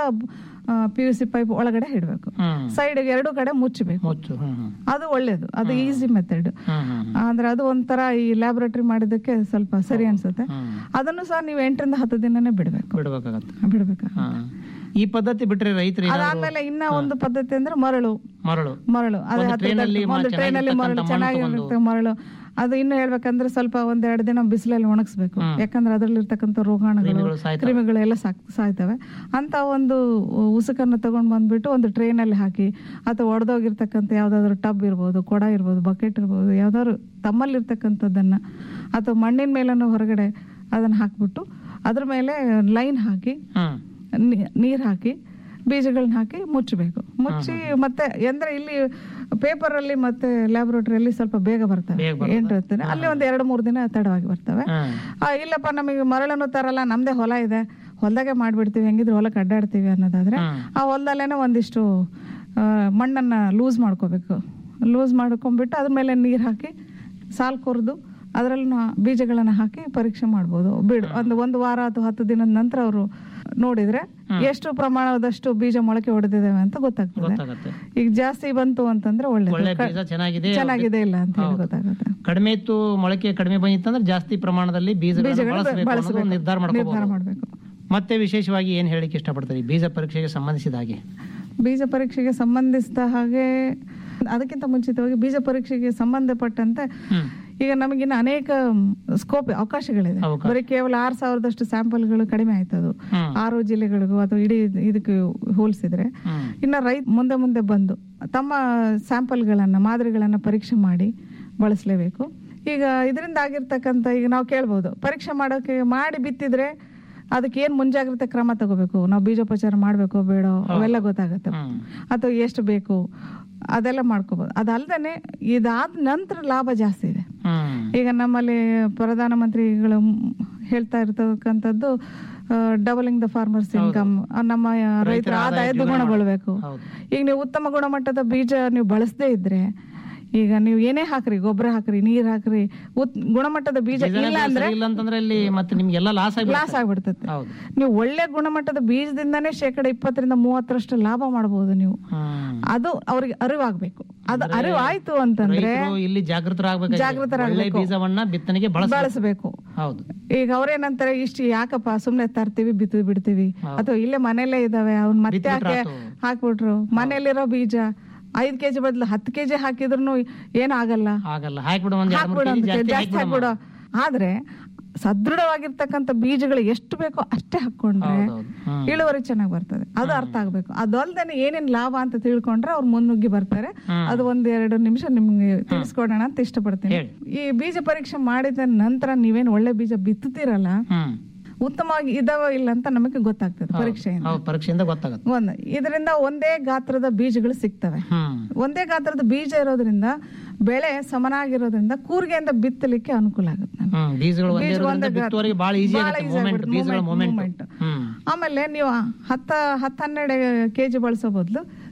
ಪಿ ಯು ಸಿ ಪೈಪ್ ಒಳಗಡೆ ಇಡಬೇಕು ಹ್ಮ್ ಸೈಡ್ ಎರಡು ಕಡೆ ಮುಚ್ಚಬೇಕು ಮುಚ್ಚು ಹ್ಮ್ ಹ್ಮ್ ಅದು ಒಳ್ಳೇದು ಅದು ಈಸಿ ಮೆಥಡ್ ಹ್ಮ್ ಹ್ಮ್ ಅಂದ್ರೆ ಅದು ಒಂಥರ ಈ ಲ್ಯಾಬೊರೇಟರಿ ಮಾಡಿದಕ್ಕೆ ಸ್ವಲ್ಪ ಸರಿ ಅನ್ಸುತ್ತೆ ಅದನ್ನು ಸಹ ನೀವು ಎಂಟರಿಂದ ಹತ್ತು ದಿನನೇ ಬಿಡಬೇಕು ಬಿಡ್ಬೇಕಾಗತ್ತೆ ಬಿಡ್ಬೇಕು ಹಾ. ಈ ಪದ್ಧತಿ ಬಿಟ್ರೆ ರೈತರು ಏನಾದ್ರು ಅದಾದ್ಮೇಲೆ ಇನ್ನ ಒಂದು ಪದ್ಧತಿ ಅಂದ್ರೆ ಮರಳು ಮರಳು ಮರಳು ಅದೇ ಒಂದು ಹತ್ತು train ಅಲ್ಲಿ ತಟ್ಟೆ- ಒಂದು ಮ- ಟ್ರೈನ್ ಅಲ್ಲಿ ಮರಳು ಚೆನ್ನಾಗಿರ್ತಕ್ಕಂಥ ಮಣ್ಣು ಚೆನ್ನಾಗಿರುತ್ತೆ ಮರಳು ಅದು ಇನ್ನು ಹೇಳ್ಬೇಕಂದ್ರೆ ಸ್ವಲ್ಪ ಒಂದೆರಡು ದಿನ ಬಿಸಿಲಲ್ಲಿ ಒಣಗಿಸ್ಬೇಕು ಯಾಕಂದ್ರೆ ಅದ್ರಲ್ಲಿರ್ತಕ್ಕಂಥ ರೋಗಾಣುಗಳು ಕ್ರಿಮಿಗಳು ಸಾಯ್ತವೆ. ಕ್ರಿಮಿಗಳು ಎಲ್ಲ ಸಾಕ್ ಸಾಯ್ತವೆ ಅಂತ ಒಂದು ಉಸುಕನ್ನು ತಗೊಂಡ್ ಬಂದ್ಬಿಟ್ಟು ಒಂದು ಟ್ರೈನ್ ಅಲ್ಲಿ ಹಾಕಿ ಅಥವಾ ಒಡೆದೋಗಿರ್ತಕ್ಕಂಥ ಯಾವ್ದಾದ್ರು ಟಬ್ ಇರ್ಬೋದು ಕೊಡ ಇರ್ಬೋದು ಬಕೆಟ್ ಇರ್ಬೋದು ಯಾವ್ದಾದ್ರು ತಮ್ಮಲ್ಲಿರ್ತಕ್ಕಂಥದ್ದನ್ನ ಅಥವಾ ಮಣ್ಣಿನ ಮೇಲೂ ಹೊರಗಡೆ ಅದನ್ನ ಹಾಕ್ಬಿಟ್ಟು ಅದ್ರ ಮೇಲೆ ಲೈನ್ ಹಾಕಿ ಹ್ಮ್ ನೀರು ಹಾಕಿ ಬೀಜಗಳನ್ನ ಹಾಕಿ ಮುಚ್ಚಬೇಕು ಮುಚ್ಚಿ ಮತ್ತೆ ಅಂದ್ರೆ ಇಲ್ಲಿ ಪೇಪರ್ ಅಲ್ಲಿ ಮತ್ತೆ ಲ್ಯಾಬೊರೇಟರಿಯಲ್ಲಿ ಸ್ವಲ್ಪ ಬೇಗ ಬರ್ತವೆ ಬೇಗ ಬರ್ತದೆ. ಎಂಟು ಹತ್ತು ದಿನ ಅಲ್ಲಿ ಒಂದ್ ಎರಡು ಮೂರು ದಿನ ತಡವಾಗಿ ಬರ್ತವೆ ಹ್ಮ್ ಆ, ಇಲ್ಲಪ್ಪ ನಮಗೆ ಮರಳನ್ನು ತರಲ್ಲ ನಮ್ದೇ ಹೊಲ ಇದೆ ಹೊಲದಾಗೆ ಮಾಡ್ಬಿಡ್ತೀವಿ ಹೆಂಗಿದ್ರು ಹೊಲಕ್ಕೆ ಅಡ್ಡಾಡ್ತೀವಿ ಅನ್ನೋದಾದ್ರೆ ಆ ಹೊಲದಲ್ಲೇನೆ ಒಂದಿಷ್ಟು ಆ, ಮಣ್ಣನ್ನ ಲೂಸ್ ಮಾಡ್ಕೋಬೇಕು ಲೂಸ್ ಮಾಡ್ಕೊಂಡ್ಬಿಟ್ಟು ಅದ್ರ ಮೇಲೆ ನೀರು ಹಾಕಿ ಸಾಲ್ ಕೊರ್ದು ಅದರಲ್ಲಿ ಬೀಜಗಳನ್ನ ಹಾಕಿ ಪರೀಕ್ಷೆ ಮಾಡ್ಬೋದು ಬಿಡು ಒಂದು ಒಂದು ವಾರ ಅಥವಾ ಹತ್ತು ದಿನದ ನಂತರ ಅವರು ನೋಡಿದ್ರೆ ಎಷ್ಟು ಪ್ರಮಾಣದಷ್ಟು ಬೀಜ ಮೊಳಕೆ ಹೊಡೆದಿದ್ದಾವೆ ಅಂತ ಗೊತ್ತಾಗ್ತದೆ ಗೊತ್ತಾಗತ್ತೆ ಈಗ ಜಾಸ್ತಿ ಬಂತು ಅಂತಂದ್ರೆ ಒಳ್ಳೆ ಒಳ್ಳೆ ಬೀಜ ಚೆನ್ನಾಗಿದೆ ಚೆನ್ನಾಗಿದೆ ಇಲ್ಲ ಅಂತ ಹೇಳಿ ಹೌದು. ಗೊತ್ತಾಗುತ್ತೆ ಕಡಿಮೆ ಇತ್ತು ಮೊಳಕೆ ಕಡಿಮೆ ಬಂದಿತ್ತಂದ್ರೆ ಜಾಸ್ತಿ ಪ್ರಮಾಣದಲ್ಲಿ ಬೀಜಗಳನ್ನು ಬೀಜಗಳನ್ನ ಬಳಸಬೇಕು ಅನ್ನೋದು ಬಳಸಬೇಕು. ನಿರ್ಧಾರ ನಿರ್ಧಾರ ಮಾಡ್ಕೋಬಹುದು ಮಾಡ್ಬೇಕು ಮತ್ತೆ ವಿಶೇಷವಾಗಿ ಏನ್ ಹೇಳಿಕ್ಕೆ ಇಷ್ಟಪಡ್ತಾರೆ ಬೀಜ ಪರೀಕ್ಷೆಗೆ ಸಂಬಂಧಿಸಿದ ಹಾಗೆ ಬೀಜ ಪರೀಕ್ಷೆಗೆ ಸಂಬಂಧಿಸಿದ ಹಾಗೆ ಅದಕ್ಕಿಂತ ಮುಂಚಿತವಾಗಿ ಬೀಜ ಪರೀಕ್ಷೆಗೆ ಸಂಬಂಧಪಟ್ಟಂತೆ ಹ್ಮ್ ಈಗ ನಮಗಿನ್ನ ಅನೇಕ ಸ್ಕೋಪ್ ಅವಕಾಶಗಳಿದೆ ಅವಕಾಶ. ಬರೀ ಕೇವಲ ಆರ್ ಸಾವಿರದಷ್ಟು ಸ್ಯಾಂಪಲ್ಗಳು ಕಡಿಮೆ ಆಯ್ತದು ಹ್ಮ್. ಆರು ಜಿಲ್ಲೆಗಳಿಗೂ ಅಥವಾ ಇಡೀ ಇದಕ್ಕೆ ಹೋಲಿಸಿದ್ರೆ ಹ್ಮ್ ಇನ್ನ ರೈತ ಮುಂದೆ ಮುಂದೆ ಬಂದು ತಮ್ಮ ಸ್ಯಾಂಪಲ್ಗಳನ್ನ ಮಾದರಿಗಳನ್ನ ಪರೀಕ್ಷೆ ಮಾಡಿ ಬಳಸಲೇಬೇಕು ಈಗ ಇದರಿಂದ ಆಗಿರ್ತಕ್ಕಂಥ ಈಗ ನಾವು ಕೇಳ್ಬೋದು ಪರೀಕ್ಷೆ ಮಾಡೋಕೆ ಮಾಡಿ ಬಿತ್ತಿದ್ರೆ ಅದಕ್ಕೆ ಏನ್ ಮುಂಜಾಗ್ರತೆ ಕ್ರಮ ತಗೋಬೇಕು ನಾವು ಬೀಜೋಪಚಾರ ಮಾಡ್ಬೇಕೋ ಬೇಡ ಅವೆಲ್ಲ ಗೊತ್ತಾಗುತ್ತೆ ಹ್ಮ್ ಅಥವಾ ಎಷ್ಟು ಬೇಕು ಅದೆಲ್ಲ ಮಾಡ್ಕೋಬಹುದು ಅದಲ್ದೇನೆ ಇದಾದ ನಂತರ ಲಾಭ ಜಾಸ್ತಿ ಇದೆ ಹ್ಮ್ ಈಗ ನಮ್ಮಲ್ಲಿ ಪ್ರಧಾನಮಂತ್ರಿಗಳು ಮ್- ಹೇಳ್ತಾ ಇರ್ತಕ್ಕಂಥದ್ದು ಡಬಲಿಂಗ್ ದ ಫಾರ್ಮರ್ಸ್ ಇನ್ಕಮ್ ನಮ್ಮ ರೈತರ ಆದಾಯ ದ್ವಿಗುಣಗೊಳ್ಬೇಕು ಹೌದು ಈಗ ನೀವು ಉತ್ತಮ ಗುಣಮಟ್ಟದ ಬೀಜ ನೀವು ಬಳಸದೇ ಇದ್ರೆ ಈಗ ನೀವು ಏನೇ ಹಾಕ್ರಿ ಗೊಬ್ಬರ ಹಾಕ್ರಿ ನೀರ್ ಹಾಕ್ರಿ ಉತ್- ಗುಣಮಟ್ಟದ ಬೀಜ ಬೀಜನೇ ಇಲ್ಲ ಅಂದ್ರೆ ಇಲ್ಲ ಅಂತಂದ್ರೆ ಇಲ್ಲಿ ಮತ್ತೆ ನಿಮ್ಗೆಲ್ಲ ಲಾಸ್ ಆಗಿ ಲಾಸ್ ಆಗ್ಬಿಡ್ತದೆ ಹೌದು ನೀವು ಒಳ್ಳೆ ಗುಣಮಟ್ಟದ ಬೀಜದಿಂದಾನೇ ಶೇಕಡ ಇಪ್ಪತ್ತರಿಂದ ಮೂವತ್ತರಷ್ಟು ಲಾಭ ಮಾಡಬಹುದು ನೀವು ಹ್ಮ್ ಅದು ಅವ್ರಿಗೆ ಅರಿವಾಗ್ಬೇಕು ಅದು ಅರಿವಾಯ್ತು ಅಂತಂದ್ರೆ ರೈತರು ಇಲ್ಲಿ ಜಾಗೃತರಾಗಬೇಕು ಒಳ್ಳೆ ಜಾಗೃತರಾಗ್ಬೇಕು. ಬೀಜವನ್ನ ಬಿತ್ತನೆಗೆ ಬಳಸ ಬಳಸಬೇಕು ಹೌದು ಈಗ ಅವ್ರೇನಂತಾರೆ ಇಷ್ಟು ಯಾಕಪ್ಪ ಸುಮ್ನೆ ತರ್ತೀವಿ ಬಿತ್ತು ಬಿಡ್ತೀವಿ ಅಥವಾ ಇಲ್ಲೇ ಮನೇಲೇ ಇದಾವೆ ಅವ್ನ್ ಮತ್ತೆ ಬಿತ್ಬಿಟ್ರೆ ಯಾಕೆ ಆತು. ಹಾಕ್ಬಿಟ್ರು ಮನೇಲಿರೋ ಬೀಜ ಐದ್ ಕೆಜಿ ಬದಲು ಹತ್ತು ಕೆಜಿ ಹಾಕಿದ್ರು ಏನಾಗಲ್ಲ ಆಗಲ್ಲ ಹಾಕ್ಬಿಡು ಒಂದ್ ಎರಡ್ ಮೂರ್ ಹಾಕ್ಬಿಡು ಕೆಜಿ ಅಂತ ಜಾಸ್ತಿ ಜಾಸ್ತಿ ಹಾಕ್ಬಿಡು ಹಾಕ್ಬಿಡು ಆದ್ರೆ ಸದೃಢವಾಗಿರ್ತಕ್ಕಂಥ ಬೀಜಗಳು ಎಷ್ಟು ಬೇಕೋ ಅಷ್ಟೇ ಹಾಕೊಂಡ್ರೆ ಹೌದೌದು. ಹ್ಮ್. ಇಳುವರಿ ಚೆನ್ನಾಗಿ ಬರ್ತದೆ ಅದು ಅರ್ಥ ಆಗ್ಬೇಕು ಅದಲ್ದೇನೆ ಏನೇನ್ ಲಾಭ ಅಂತ ತಿಳ್ಕೊಂಡ್ರೆ ಅವ್ರು ಮುನ್ನುಗ್ಗಿ ಬರ್ತಾರೆ ಹ್ಮ್. ಅದು ಒಂದ್ ಎರಡು ನಿಮಿಷ ನಿಮ್ಗೆ ತಿಳಿಸ್ಕೊಡೋಣ ಅಂತ ಇಷ್ಟಪಡ್ತೀನಿ ಹೇಳಿ. ಈ ಬೀಜ ಪರೀಕ್ಷೆ ಮಾಡಿದ ನಂತರ ನೀವೇನ್ ಒಳ್ಳೆ ಬೀಜ ಬಿತ್ತುತ್ತೀರಲ್ಲ ಹ್ಮ್ ಉತ್ತಮವಾಗಿ ಇದಾವ ಇಲ್ಲ ಅಂತ ನಮಗೆ ಗೊತ್ತಾಗ್ತದೆ ಪರೀಕ್ಷೆಯಿಂದ ಹೌದು ಪರೀಕ್ಷೆಯಿಂದ ಗೊತ್ತಾಗತ್ತೆ ಒಂದು ಇದರಿಂದ ಒಂದೇ ಗಾತ್ರದ ಬೀಜಗಳು ಸಿಗ್ತವೆ ಹ್ಮ್ ಒಂದೇ ಗಾತ್ರದ ಬೀಜ ಇರೋದ್ರಿಂದ ಬೆಳೆ ಸಮನಾಗಿರೋದ್ರಿಂದ ಕೂರ್ಗೆಯಿಂದ ಬಿತ್ತಲಿಕ್ಕೆ ಅನುಕೂಲ ಆಗುತ್ತೆ ನಮ್ಗೆ. ಹ್ಮ್ ಬೀಜಗಳು ಒಂದೇ ಬೀಜ ಇರೋದ್ರಿಂದ ಒಂದೇ ಗಾತ್ರ- ಬಿತ್ತುವವರೆಗೆ ಬಹಳ ಈಸಿ ಬಹಳ ಆಗುತ್ತೆ easy ಮೂಮೆಂಟ್ ಆಗ್ಬಿಡುತ್ತೆ, ಬೀಜಗಳ movement, ಮೂಮೆಂಟ್ movement. ಹ್ಮ್ ಆಮೇಲೆ ನೀವು ಹತ್ತ ಹತ್ತು ಹನ್ನೆರಡು ಕೆಜಿ ಬಳಸೋ ಬದಲು